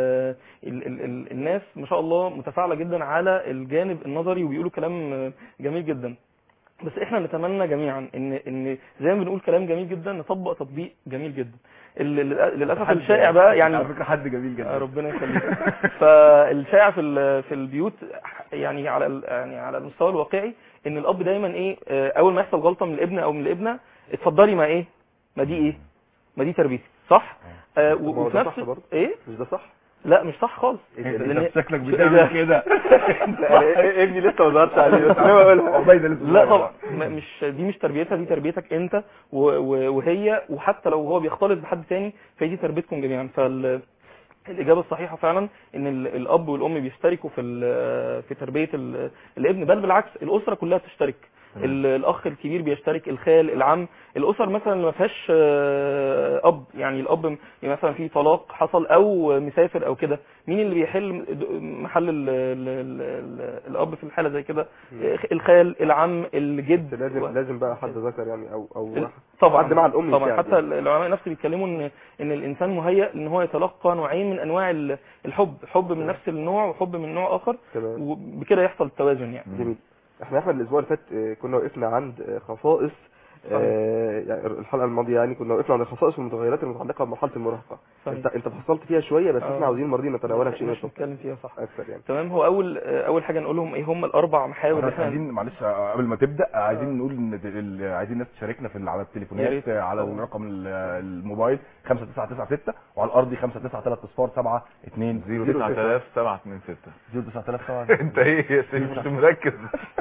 ال ال ال الناس ما شاء الله متفاعله جدا على الجانب النظري وبيقولوا كلام جميل جدا بس احنا نتمنى جميعا ان ان زي ما بنقول كلام جميل جدا نطبق تطبيق جميل جدا ال- ال- للاسف حد- الشائع بقى يعني على فكره حد جميل جدا ربنا يخليك فالشائع في ال- في البيوت يعني على ال- يعني على المستوى الواقعي ان الاب دايما ايه آه، اول ما يحصل غلطه من الابن او من الابنه اتفضلي ما ايه ما دي ايه ما دي تربيتي صح آه طب ما هو وفي ده نفس صح برضه؟ ايه مش ده صح لا مش صح خالص انت لأن- انت شكلك إيه بتعمل ده؟ كده لا، ابني لسه ما ظهرش عليه بس انا بقولها عبيده لسه لا صغير. طبعا ما- مش دي مش تربيتها دي تربيتك انت و- و- وهي وحتى لو هو بيختلط بحد تاني فهي دي تربيتكم جميعا فال الإجابة الصحيحة فعلا إن ال- الأب والأم بيشتركوا في ال- في تربية ال- الابن بل بالعكس الأسرة كلها بتشترك ال- الأخ الكبير بيشترك الخال العم الأسر مثلا اللي ما فيهاش آه، أب يعني الأب م- مثلا في طلاق حصل أو مسافر أو كده مين اللي بيحل د- محل ال ال ال ال الأب في الحالة زي كده الخال العم الجد لازم لازم بقى حد ذكر يعني او او ال- طبعا حد مع الام طبعا يساعد حتى العلماء نفسه بيتكلموا ان ان الانسان مهيأ ان هو يتلقى نوعين من انواع ال- الحب حب من نفس النوع وحب من نوع اخر تمام وبكده يحصل التوازن يعني جميل احنا احمد الاسبوع اللي فات آه، كنا وقفنا عند آه، خصائص آه، يعني الحلقه الماضيه يعني كنا وقفنا عند الخصائص والمتغيرات المتعلقه بمرحله المراهقه انت صحيح انت فصلت فيها شويه بس آه. احنا عاوزين مرضين نتناولها بشيء مش نشط نتكلم فيها صح اكثر يعني تمام هو اول اول حاجه نقول لهم ايه هم الاربع محاور اللي بس احنا عايزين معلش قبل ما تبدا عايزين نقول ان ال- عايزين الناس تشاركنا في ال- على يا التليفونات ريت. على طبعا. الرقم ال- الموبايل 5996 وعلى الارضي 593 اصفار 7 2 09726 09000 انت ايه يا سيدي مش مركز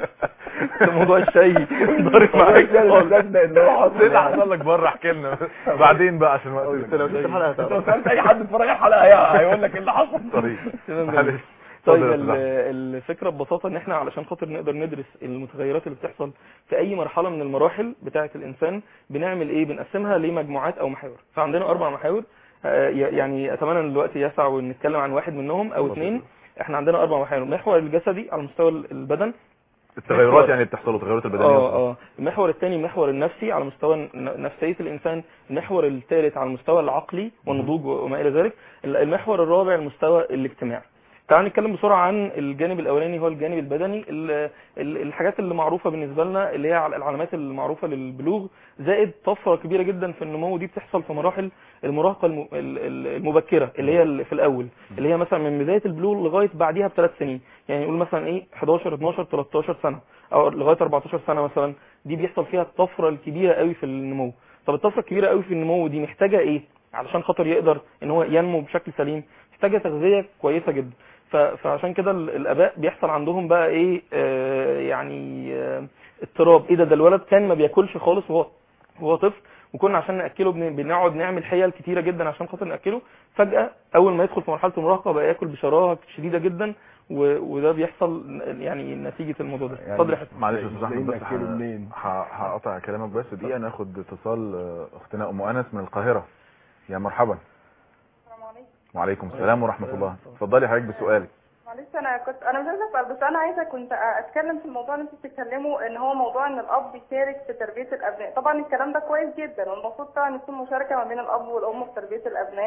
ده موضوع الشاي ضارب معاك خالص. ان هو ايه اللي حصل لك بره احكي لنا بعدين بقى عشان وقت انت لو شفت الحلقه انت لو هتعرف. سالت اي حد اتفرج على الحلقه هي- هيقول لك ايه اللي حصل طريق تمام جميل. معلش طيب اتفضل يا ال- أستاذ الفكره ببساطه ان احنا علشان خاطر نقدر ندرس المتغيرات اللي بتحصل في اي مرحله من المراحل بتاعه الانسان بنعمل ايه بنقسمها لمجموعات او محاور فعندنا اربع محاور آه، ي- يعني اتمنى ان الوقت يسع ونتكلم عن واحد منهم او اثنين احنا عندنا اربع محاور المحور الجسدي على مستوى البدن التغيرات يعني بتحصل التغيرات البدنيه اه اه المحور الثاني المحور النفسي على مستوى ن- نفسيه الانسان المحور الثالث على المستوى العقلي والنضوج وما الى ذلك المحور الرابع المستوى الاجتماعي تعال نتكلم بسرعه عن الجانب الاولاني هو الجانب البدني ال- ال- الحاجات اللي معروفه بالنسبه لنا اللي هي على- العلامات المعروفه للبلوغ زائد طفره كبيره جدا في النمو دي بتحصل في مراحل المراهقه الم- ال- ال- المبكره اللي هي ال- في الاول اللي هي مثلا من بدايه البلوغ لغايه بعديها بثلاث سنين يعني نقول مثلا ايه 11 12 13 سنه او لغايه 14 سنه مثلا دي بيحصل فيها الطفره الكبيره قوي في النمو طب الطفره الكبيره قوي في النمو دي محتاجه ايه علشان خاطر يقدر ان هو ينمو بشكل سليم محتاجه تغذيه كويسه جدا ف- فعشان كده ال- الاباء بيحصل عندهم بقى ايه آه يعني آه اضطراب ايه ده ده الولد كان ما بياكلش خالص وهو وهو طفل وكنا عشان ناكله بن- بنقعد نعمل حيل كتيره جدا عشان خاطر ناكله فجاه اول ما يدخل في مرحله المراهقه بقى ياكل بشراهه شديده جدا و- وده بيحصل يعني نتيجه الموضوع ده يعني اتفضل يا حسن معلش يا استاذ احمد بس نأكله منين؟ ه- ه- هقطع كلامك بس دقيقه ناخد اتصال آه، اختنا ام انس من القاهره يا مرحبا السلام عليكم وعليكم السلام ورحمه الله اتفضلي حضرتك بسؤالك معلش انا كنت انا مش عايزه اسال بس انا عايزه كنت اتكلم في الموضوع اللي انتوا بتتكلموا ان هو موضوع ان الاب بيشارك في تربيه الابناء طبعا الكلام ده كويس جدا والمفروض طبعا يكون مشاركه ما بين الاب والام في تربيه الابناء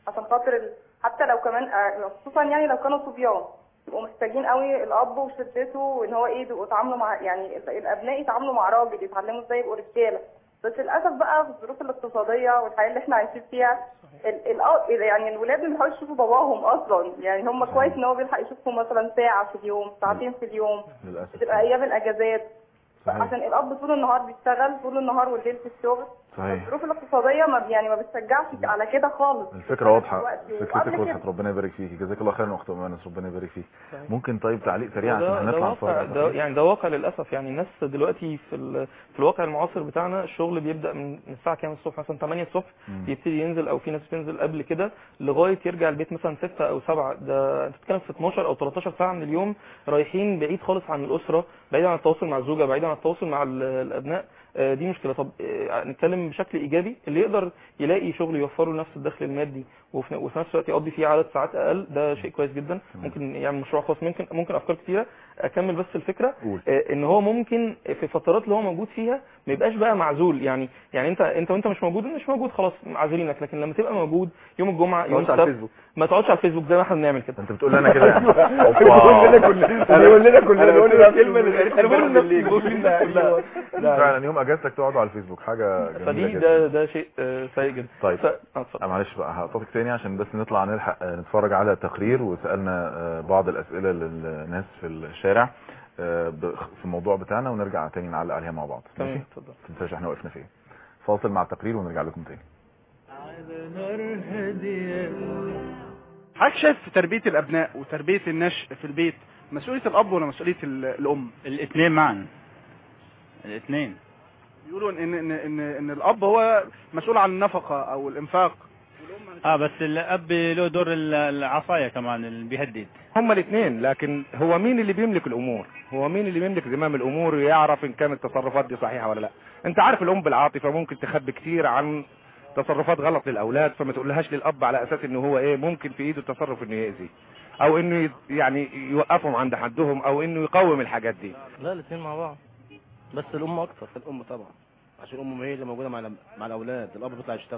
عشان خاطر ال... حتى لو كمان آه، خصوصا يعني لو كانوا صبيان يبقوا محتاجين قوي الاب وشدته وان هو ايه يبقوا يتعاملوا مع يعني ال- الابناء يتعاملوا مع راجل يتعلموا ازاي يبقوا رجاله بس للاسف بقى في الظروف الاقتصاديه والحياه اللي احنا عايشين فيها ال... ال... آه، يعني الولاد ما بيلحقوش يشوفوا باباهم اصلا يعني هم كويس ان هو بيلحق يشوفهم مثلا ساعه في اليوم ساعتين في اليوم للاسف بتبقى ايام الاجازات صحيح عشان الاب طول النهار بيشتغل طول النهار والليل في الشغل صحيح الظروف الاقتصاديه ما يعني ما بتشجعش على كده خالص الفكرة واضحة دلوقتي فكرتك وقبل وضحت كده. ربنا يبارك فيك جزاك الله خيرا اخت امانس ربنا يبارك فيك صحيح. ممكن طيب تعليق سريع عشان ده, ده هنطلع واقع نتفرج على ده التقرير. يعني ده واقع للاسف يعني الناس دلوقتي في ال- في الواقع المعاصر بتاعنا الشغل بيبدا من من الساعه كام الصبح مثلا 8 الصبح مم. يبتدي ينزل او في ناس بتنزل قبل كده لغايه يرجع البيت مثلا 6 او 7 ده انت بتتكلم في 12 او 13 ساعه من اليوم رايحين بعيد خالص عن الاسره بعيد عن التواصل مع الزوجه بعيد عن التواصل مع ال- الابناء آه، دي مشكله طب آه، نتكلم بشكل ايجابي اللي يقدر يلاقي شغل يوفر له نفس الدخل المادي وفي وفي نفس الوقت يقضي فيه عدد ساعات اقل ده شيء كويس جدا ممكن يعمل مشروع خاص ممكن ممكن افكار كتيره اكمل بس الفكره قول آه، ان هو ممكن في فترات اللي هو موجود فيها ما يبقاش بقى معزول يعني يعني انت انت وانت مش موجود مش موجود خلاص معزولينك لكن لما تبقى موجود يوم الجمعه يوم تقعدش على السبت الفيسبوك ما تقعدش على الفيسبوك زي ما احنا بنعمل كده انت بتقول لي انا كده يعني بيقول لنا كلنا بيقول لنا كلنا بيقول لنا الكلمه اللي انا بقول لنفسي بقول للناس كلها فعلا يوم اجازتك تقعدوا على الفيسبوك حاجة جميلة فدي جدا ده ده شيء آه، سيء جدا طيب. ف... آه، اتفضل. آه، معلش بقى هقطعك تاني عشان بس نطلع نلحق آه، نتفرج على تقرير وسألنا آه، بعض الأسئلة للناس في الشارع آه، ب- في الموضوع بتاعنا ونرجع تاني نعلق عليها مع بعض تمام ماشي اتفضل ما تنساش احنا وقفنا فين فاصل مع التقرير ونرجع لكم تاني حضرتك شايف تربية الأبناء وتربية النشء في البيت مسؤولية الأب ولا مسؤولية ال- الأم؟ الاثنين معا الاثنين بيقولوا إن إن إن إن الأب هو مسؤول عن النفقة أو الإنفاق اه بس الاب له دور ال- العصايه كمان اللي بيهدد هما الاثنين لكن هو مين اللي بيملك الامور هو مين اللي بيملك زمام الامور ويعرف ان كانت التصرفات دي صحيحه ولا لا انت عارف الام بالعاطفه ممكن تخبي كتير عن تصرفات غلط للاولاد فما تقولهاش للاب على اساس انه هو ايه ممكن في ايده التصرف انه يأذي او انه ي- يعني يوقفهم عند حدهم او انه يقوم الحاجات دي لا الاثنين مع بعض بس الام اكتر الام طبعا عشان الام هي اللي موجوده مع الأم- مع الاولاد الاب بيطلع يشتغل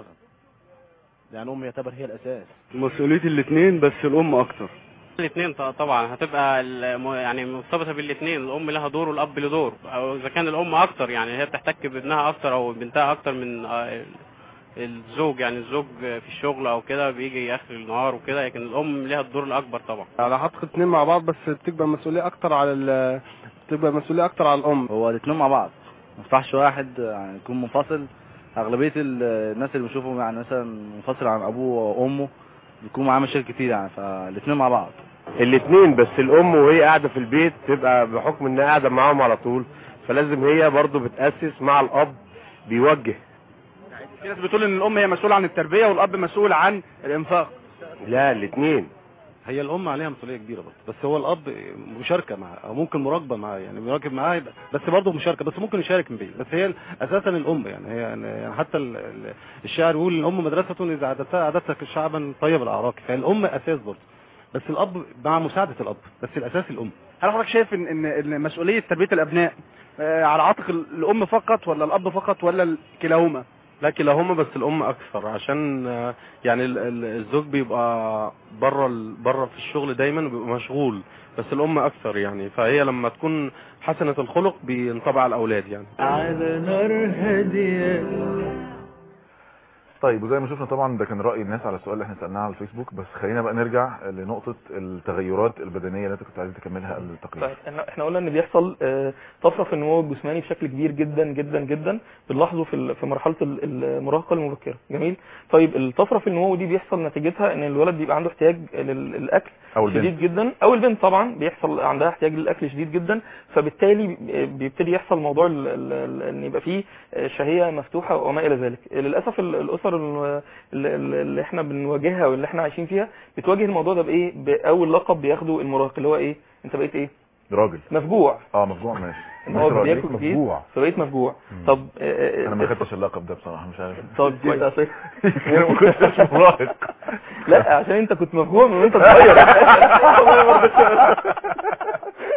يعني الام يعتبر هي الاساس مسؤولية الاثنين بس الام اكتر الاثنين طبعا هتبقى الم- يعني مرتبطه بالاثنين الام لها دور والاب له دور او اذا كان الام اكتر يعني هي بتحتك بابنها اكتر او بنتها اكتر من آه، الزوج يعني الزوج في الشغل او كده بيجي اخر النهار وكده لكن الام لها الدور الاكبر طبعا على اعتقد اتنين مع بعض بس بتبقى مسؤولية اكتر على ال بتبقى مسؤولية اكتر على الام هو الاثنين مع بعض ما ينفعش واحد يعني يكون منفصل اغلبيه ال- الناس اللي بنشوفهم يعني مثلا منفصل عن ابوه وامه بيكون معاه مشاكل كتير يعني فالاثنين مع بعض الاثنين بس الام وهي قاعده في البيت تبقى بحكم انها قاعده معاهم على طول فلازم هي برضو بتاسس مع الاب بيوجه في ناس بتقول إن الأم هي مسؤولة عن التربية والأب مسؤول عن الإنفاق لا الاثنين هي الام عليها مسؤوليه كبيره برضه بس هو الاب مشاركه معاه او ممكن مراقبه معاه يعني مراقب معاه يبقى- بس برضه مشاركه بس ممكن يشارك من بعيد بس هي اساسا الام يعني هي يعني حتى ال- ال- الشاعر يقول الام مدرسه اذا عددتها عددتك شعبا طيب الاعراق فالام اساس برضه بس الاب مع مساعده الاب بس الاساس الام هل حضرتك شايف إن إن إن مسؤولية تربية الأبناء آه، على عاتق ال- الأم فقط ولا الأب فقط ولا ال- كلاهما؟ لا كلاهما بس الام اكثر عشان آه، يعني ال- ال- الزوج بيبقى بره بره في الشغل دايما وبيبقى مشغول بس الام اكثر يعني فهي لما تكون حسنه الخلق بينطبع على الاولاد يعني على نار هادية طيب وزي ما شفنا طبعا ده كان رأي الناس على السؤال اللي احنا سألناه على الفيسبوك بس خلينا بقى نرجع لنقطة التغيرات البدنية اللي انت كنت عايز تكملها قبل التقرير طيب احنا احنا قلنا ان بيحصل آه، طفره في النمو الجسماني بشكل كبير جدا جدا جدا بنلاحظه في ال- في مرحله ال- المراهقه المبكره جميل طيب الطفره في النمو دي بيحصل نتيجتها ان الولد بيبقى عنده احتياج لل- للاكل أو البنت. شديد جدا او البنت طبعا بيحصل عندها احتياج للاكل شديد جدا فبالتالي بي- بيبتدي يحصل موضوع ال- ال- ال- ان يبقى فيه شهيه مفتوحه وما الى ذلك للاسف ال- الاسر ال- ال- ال- اللي احنا بنواجهها واللي احنا عايشين فيها بتواجه الموضوع ده بايه باول لقب بياخده المراهق اللي هو ايه انت بقيت ايه راجل مفجوع اه مفجوع ماشي ان هو ماشي راجل. بياكل كتير مفجوع فبقيت مفجوع مم. طب آه، آه، انا ما خدتش اللقب ده بصراحة مش عارف طب كويس عشان انا ما كنتش مراهق لا عشان انت كنت مفجوع من وانت صغير والله ما رضيتش أقول.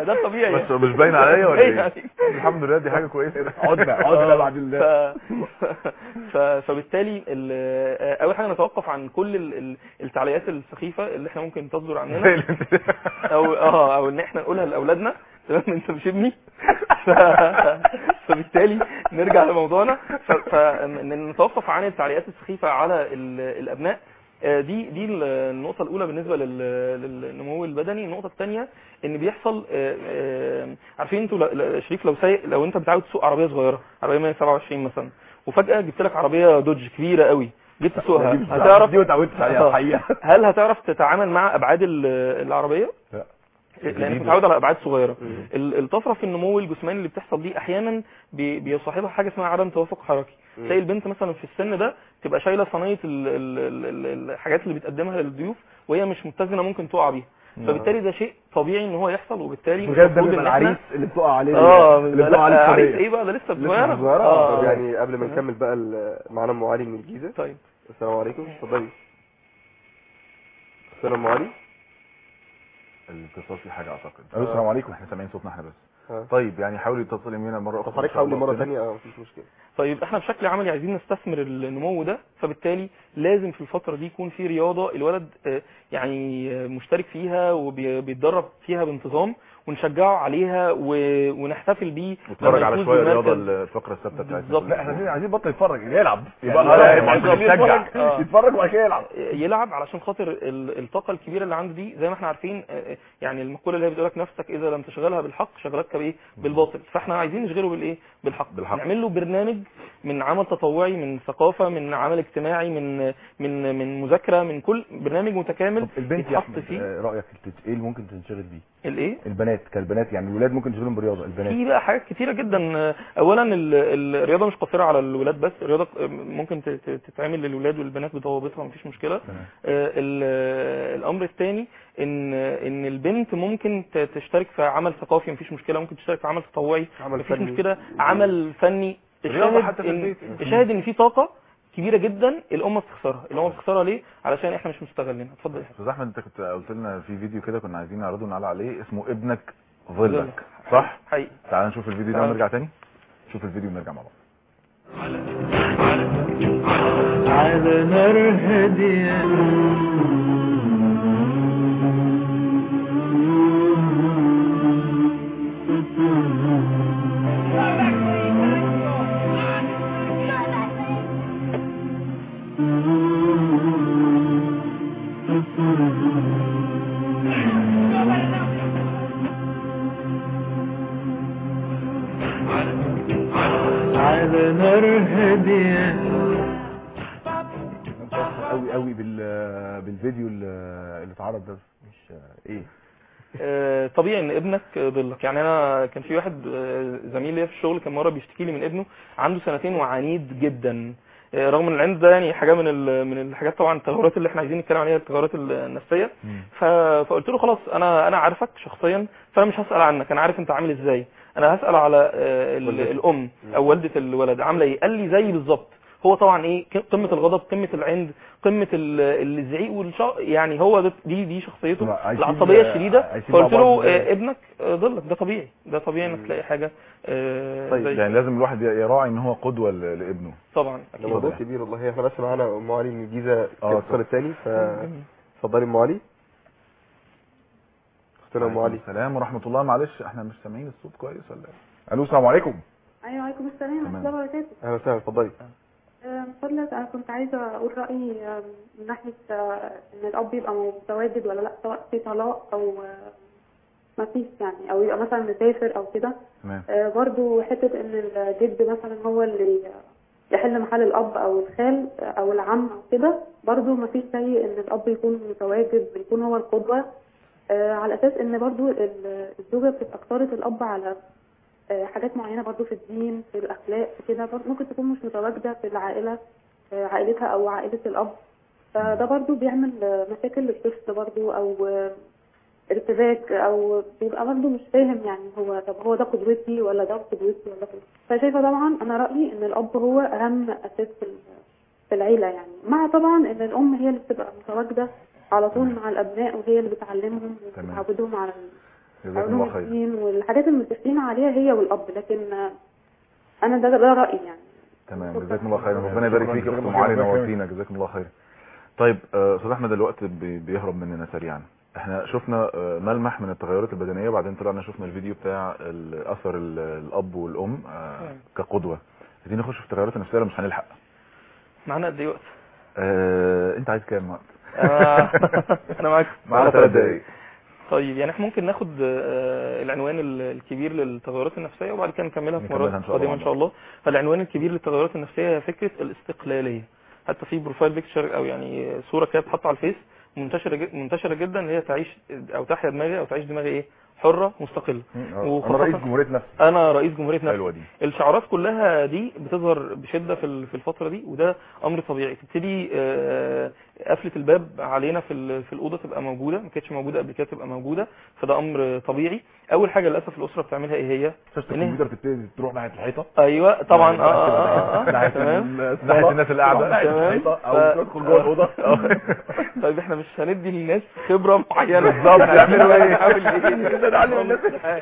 ده ده الطبيعي بس مش باين عليا ولا باين ايه عليك. الحمد لله دي حاجه كويسه عدنا عدنا بعد ال ف... ف... فبالتالي ال... آه، اول حاجه نتوقف عن كل ال... ال- التعليقات السخيفه اللي احنا ممكن تصدر عننا او اه او ان احنا نقولها لاولادنا تمام انت مش ابني ف... فبالتالي نرجع لموضوعنا ف... فنتوقف عن التعليقات السخيفه على ال... الابناء آه، دي دي النقطة الأولى بالنسبة لل- للنمو البدني، النقطة الثانية إن بيحصل آه، آه، عارفين أنتوا ل- ل- شريف لو سايق لو أنت متعود تسوق عربية صغيرة، عربية 127 مثلا، وفجأة جبت لك عربية دوج كبيرة قوي، جيت تسوقها دي مش- هتعرف دي ما اتعودتش عليها آه. الحقيقة. هل هتعرف تتعامل مع أبعاد ال- العربية؟ لا. لانك متعود على ابعاد صغيره ال- الطفره في النمو الجسماني اللي بتحصل دي احيانا بي- بيصاحبها حاجه اسمها عدم توافق حركي مم. تلاقي البنت مثلا في السن ده تبقى شايله صينيه ال- ال- ال- ال- الحاجات اللي بتقدمها للضيوف وهي مش متزنه ممكن تقع بيها مم. فبالتالي ده شيء طبيعي ان هو يحصل وبالتالي بجد ده المفروض بيبقى إن إحنا- العريس اللي بتقع عليه اه اللي لا، بتقع عليه عريس الصينية. ايه بقى ده لسه لسه صغيره صغيرة؟ اه طب يعني قبل ما تمام. نكمل بقى ال- معانا ام علي من الجيزه طيب السلام عليكم اتفضلي السلام ام علي الاتصال فيه حاجه اعتقد ألو، السلام عليكم. احنا سامعين صوتنا احنا بس آه. طيب يعني حاول يتصل يمينا مره اخرى طب حضرتك إن شاء حاولي الله مره كده. ثانيه اه مفيش مشكله طيب احنا بشكل عملي عايزين نستثمر النمو ده فبالتالي لازم في الفترة دي يكون في رياضة الولد آه، يعني آه، مشترك فيها وبيتدرب فيها بانتظام ونشجعه عليها و- ونحتفل بيه نتفرج لما على يفوز شويه بالمركز. رياضه الفقره الثابته بتاعتنا بالظبط. لا احنا عايزين عايزين بطل يتفرج يلعب يبقى يبقى آه، يبقى بالظبط. يتشجع آه. يتفرج وبعد كده يلعب يلعب علشان خاطر ال- الطاقة الكبيرة اللي عنده دي زي ما احنا عارفين آه، يعني المقولة اللي هي بتقول لك نفسك إذا لم تشغلها بالحق شغلتك بإيه؟ بالباطل فاحنا عايزين نشغله بالإيه؟ بالحق بالحق. نعمل له برنامج من عمل تطوعي من ثقافة من عمل اجتماعي من من من مذاكرة من كل برنامج متكامل البنت يا يتحط احمد فيه آه، رايك الت- ايه اللي ممكن تنشغل بيه الايه؟ البنات كالبنات يعني الولاد ممكن تشغلهم برياضه البنات في بقى حاجات كتيرة جدا اولا ال- الرياضة مش قصيرة على الولاد بس الرياضة ممكن ت- ت- تتعمل للولاد والبنات بضوابطها مفيش مشكلة تمام. آه، ال- الامر الثاني ان ان البنت ممكن ت- تشترك في عمل ثقافي مفيش مشكله ممكن تشترك في عمل تطوعي عمل مفيش فني. مشكله عمل فني رياضة الشاهد حتى في إن البيت. الشاهد ان في طاقه كبيره جدا الامه بتخسرها الامه بتخسرها ليه علشان احنا مش مستغلينها اتفضل يا استاذ احمد انت كنت قلت لنا في فيديو كده كنا عايزين نعرضه ونعلق عليه اسمه ابنك ظلك. ظلك صح حقيقي تعال نشوف الفيديو ده تعال. ونرجع تاني نشوف الفيديو ونرجع مع بعض على نار هادية على نار هادية متاثر قوي قوي بال بالفيديو اللي اللي اتعرض ده مش ايه آه، طبيعي ان ابنك آه، ضلك يعني انا كان في واحد آه، زميل ليا في الشغل كان مره بيشتكي لي من ابنه عنده سنتين وعنيد جدا آه، رغم ان العند ده يعني حاجه من ال- من الحاجات طبعا التغيرات اللي احنا عايزين نتكلم عليها التغيرات النفسيه ف- فقلت له خلاص انا انا عارفك شخصيا فانا مش هسال عنك انا عارف انت عامل ازاي انا هسال على آه، ال- والدتك. الام او والده الولد عامله ايه قال لي زي بالظبط هو طبعا ايه ك- قمه الغضب قمه العند قمه ال- الزعيق والشا يعني هو ده دي دي شخصيته لا، عايشين- العصبيه الشديده عايشين مع فقلت بعض له إزاي؟ آه، ابنك آه، ضلك ده طبيعي ده طبيعي انك تلاقي حاجه آه، طيب زي يعني لازم الواحد يراعي ان هو قدوه ل- لابنه طبعا ده اكيد موضوع كبير والله احنا بس معانا ام علي من الجيزه اه، الاتصال الثاني ف اتفضلي ام علي اختنا ام علي السلام ورحمه الله معلش احنا مش سامعين الصوت كويس ولا ايه الو السلام عليكم ايوه عليكم السلام ورحمه تمام. الله وبركاته اهلا وسهلا اتفضلي آه، من فضلك انا كنت عايزه اقول رايي آه، من ناحيه آه، ان الاب يبقى متواجد ولا لا سواء في طلاق او آه، ما فيش يعني او يبقى مثلا مسافر او كده تمام آه، برضو حته ان الجد مثلا هو اللي يحل محل الاب او الخال آه، او العم او كده برضو ما فيش زي ان الاب يكون متواجد ويكون هو القدوه آه، على اساس ان برضو ال- الزوجه بتبقى اختارت الاب على آه، حاجات معينه برضو في الدين في الاخلاق في كده برضو ممكن تكون مش متواجده في العائله آه، عائلتها او عائله الاب فده برضو بيعمل آه، مشاكل للطفل برضو او آه، ارتباك او بيبقى برضه مش فاهم يعني هو طب هو ده قدوتي ولا ده قدوتي ولا قدوتي فشايفه طبعا انا رايي ان الاب هو اهم اساس في ال- في العيله يعني مع طبعا ان الام هي اللي بتبقى متواجده على طول مع الابناء وهي اللي بتعلمهم تمام. وبتعودهم على جزاكم الله علوم خير الدين والحاجات اللي متفقين عليها هي والاب لكن آه، انا ده ده رايي يعني تمام جزاكم الله خير ربنا يبارك فيك يا اخت ام علي نورتينا جزاكم الله خير طيب آه، استاذ احمد الوقت بي- بيهرب مننا سريعا احنا شفنا آه، ملمح من التغيرات البدنيه وبعدين طلعنا شفنا الفيديو بتاع ال- اثر ال- الاب والام آه، تمام. كقدوه عايزين نخش في التغيرات النفسيه ولا مش هنلحق معانا قد ايه وقت آه، انت عايز كام وقت آه، انا معاك معانا ثلاث دقايق طيب يعني احنا ممكن ناخد آه، العنوان ال- الكبير للتغيرات النفسية وبعد كده نكملها في نكملها مرات إن شاء الله قادمة ان شاء الله فالعنوان الكبير للتغيرات النفسية هي فكرة الاستقلالية حتى في بروفايل بيكتشر او يعني صورة كده بتحط على الفيس منتشرة جد- منتشرة جدا اللي هي تعيش او تحيا دماغي او تعيش دماغي ايه حرة مستقلة انا رئيس جمهوريه نفسي انا رئيس جمهوريه نفسي حلوه دي الشعارات كلها دي بتظهر بشده في ال- في الفتره دي وده امر طبيعي تبتدي آه، قفله الباب علينا في ال- في الاوضه تبقى موجوده ما كانتش موجوده قبل كده تبقى موجوده فده امر طبيعي اول حاجه للاسف الاسره بتعملها ايه هي شاشه إن هي- الكمبيوتر تبتدي تروح ناحيه الحيطه ايوه طبعا اه اه اه, آه. ناحيه تمام ال- ناحيه الناس اللي قاعده ناحيه تمام. الحيطه ف- او تدخل جوه الاوضه طيب احنا مش هندي للناس خبره معينه بالظبط، يعملوا ايه؟ نعمل ايه نعلم الناس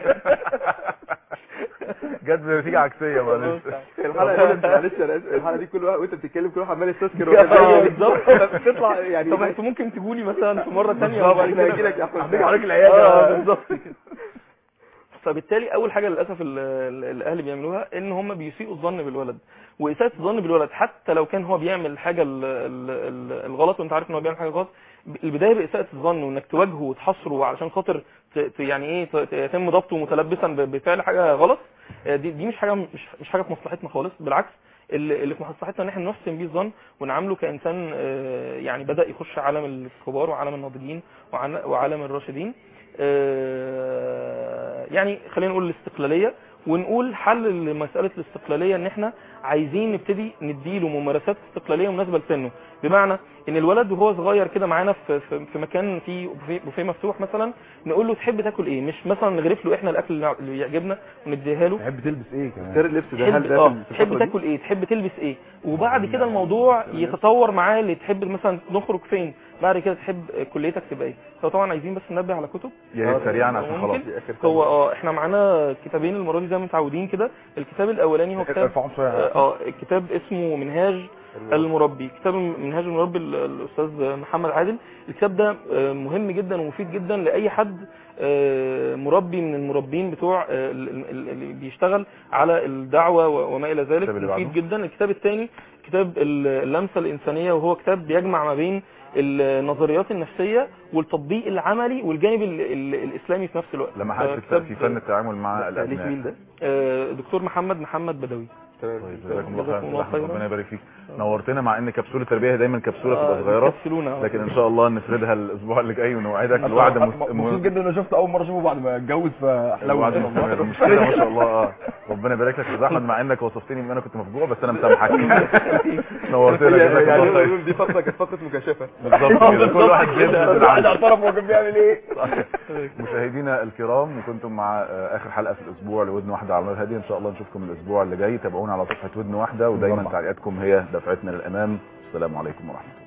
جت بنتيجه عكسيه معلش الحلقه دي معلش انا اسف الحلقه دي كل واحد وانت بتتكلم كل واحد عمال يستذكر آه، ولا بالظبط. بتطلع يعني طب انتوا ممكن تجوا لي مثلا في مره ثانيه بالظبط، وبعد احنا كده هنجي لك يا احمد هنيجي عليك العياده اه بالظبط كده. فبالتالي اول حاجه للاسف ال- ال- الاهل بيعملوها ان هم بيسيئوا الظن بالولد واساءه الظن بالولد حتى لو كان هو بيعمل حاجه ال- ال- ال- الغلط وانت عارف ان هو بيعمل حاجه غلط البدايه باساءه الظن وانك تواجهه وتحاصره علشان خاطر ت- ت- يعني ايه ت- ت- يتم ضبطه متلبسا ب- بفعل حاجه غلط آه، دي دي مش حاجه مش مش حاجه في مصلحتنا خالص بالعكس اللي اللي في مصلحتنا ان احنا نحسن بيه الظن ونعامله كانسان آه، يعني بدا يخش عالم الكبار وعالم الناضجين وعن- وعالم الراشدين آه، يعني خلينا نقول الاستقلاليه ونقول حل لمساله الاستقلاليه ان احنا عايزين نبتدي نديله ممارسات استقلاليه مناسبه لسنه بمعنى ان الولد وهو صغير كده معانا في في في مكان فيه بوفيه- بوفيه مفتوح مثلا نقول له تحب تاكل ايه مش مثلا نغرف له احنا الاكل اللي يعجبنا ونديها له تحب تلبس ايه كمان اختيار اللبس ده هل تحب ده اه في الفترة تحب دي؟ تاكل ايه تحب تلبس ايه وبعد كده الموضوع يتطور معاه اللي تحب مثلا نخرج فين بعد كده تحب كليتك تبقى ايه فطبعا عايزين بس ننبه على كتب يا ريت سريعا عشان خلاص ممكن هو اه احنا معانا كتابين المره دي زي ما متعودين كده الكتاب الاولاني هو كتاب ارفعهم شويه اه آه، الكتاب اسمه منهاج المربي كتاب منهاج المربي ال- الاستاذ محمد عادل الكتاب ده آه، مهم جدا ومفيد جدا لاي حد آه، مربي من المربين بتوع آه، ال- ال- اللي بيشتغل على الدعوه و- وما الى ذلك الكتاب اللي مفيد بعده؟ جدا الكتاب الثاني كتاب ال- اللمسه الانسانيه وهو كتاب بيجمع ما بين النظريات النفسيه والتطبيق العملي والجانب ال- ال- الاسلامي في نفس الوقت لمحات في فكتاب- في فن التعامل مع تأليف الابناء مين ده؟ آه، دكتور محمد محمد بدوي تمام طيب جزاكم الله جزاكم خير الله أحمد، خيرا. ربنا يبارك فيك نورتنا مع ان كبسوله التربيه هي دايما كبسوله آه، تبقى صغيره بيكبسلونا. لكن ان شاء الله نفردها الاسبوع اللي جاي ونوعدك أنا الوعد أنا مس- مبسوط جدا ان انا شفت اول مره اشوفه بعد ما اتجوز فاحلى الوعد مستمر مش كده ما شاء الله اه ربنا يبارك لك يا استاذ احمد مع انك وصفتني ان انا كنت مفجوع بس انا مسامحك نورتنا جزاك الله يعني خير دي فتره كانت فتره مكاشفه بالظبط كده كل واحد جنب كل واحد اعترف هو كان بيعمل ايه مشاهدينا الكرام وكنتم مع آه، اخر حلقه في الاسبوع لودن واحده على الهادي ان شاء الله نشوفكم الاسبوع اللي جاي تابعونا على صفحه ودن واحده ودايما تعليقاتكم هي دفعتنا للامام السلام عليكم ورحمه الله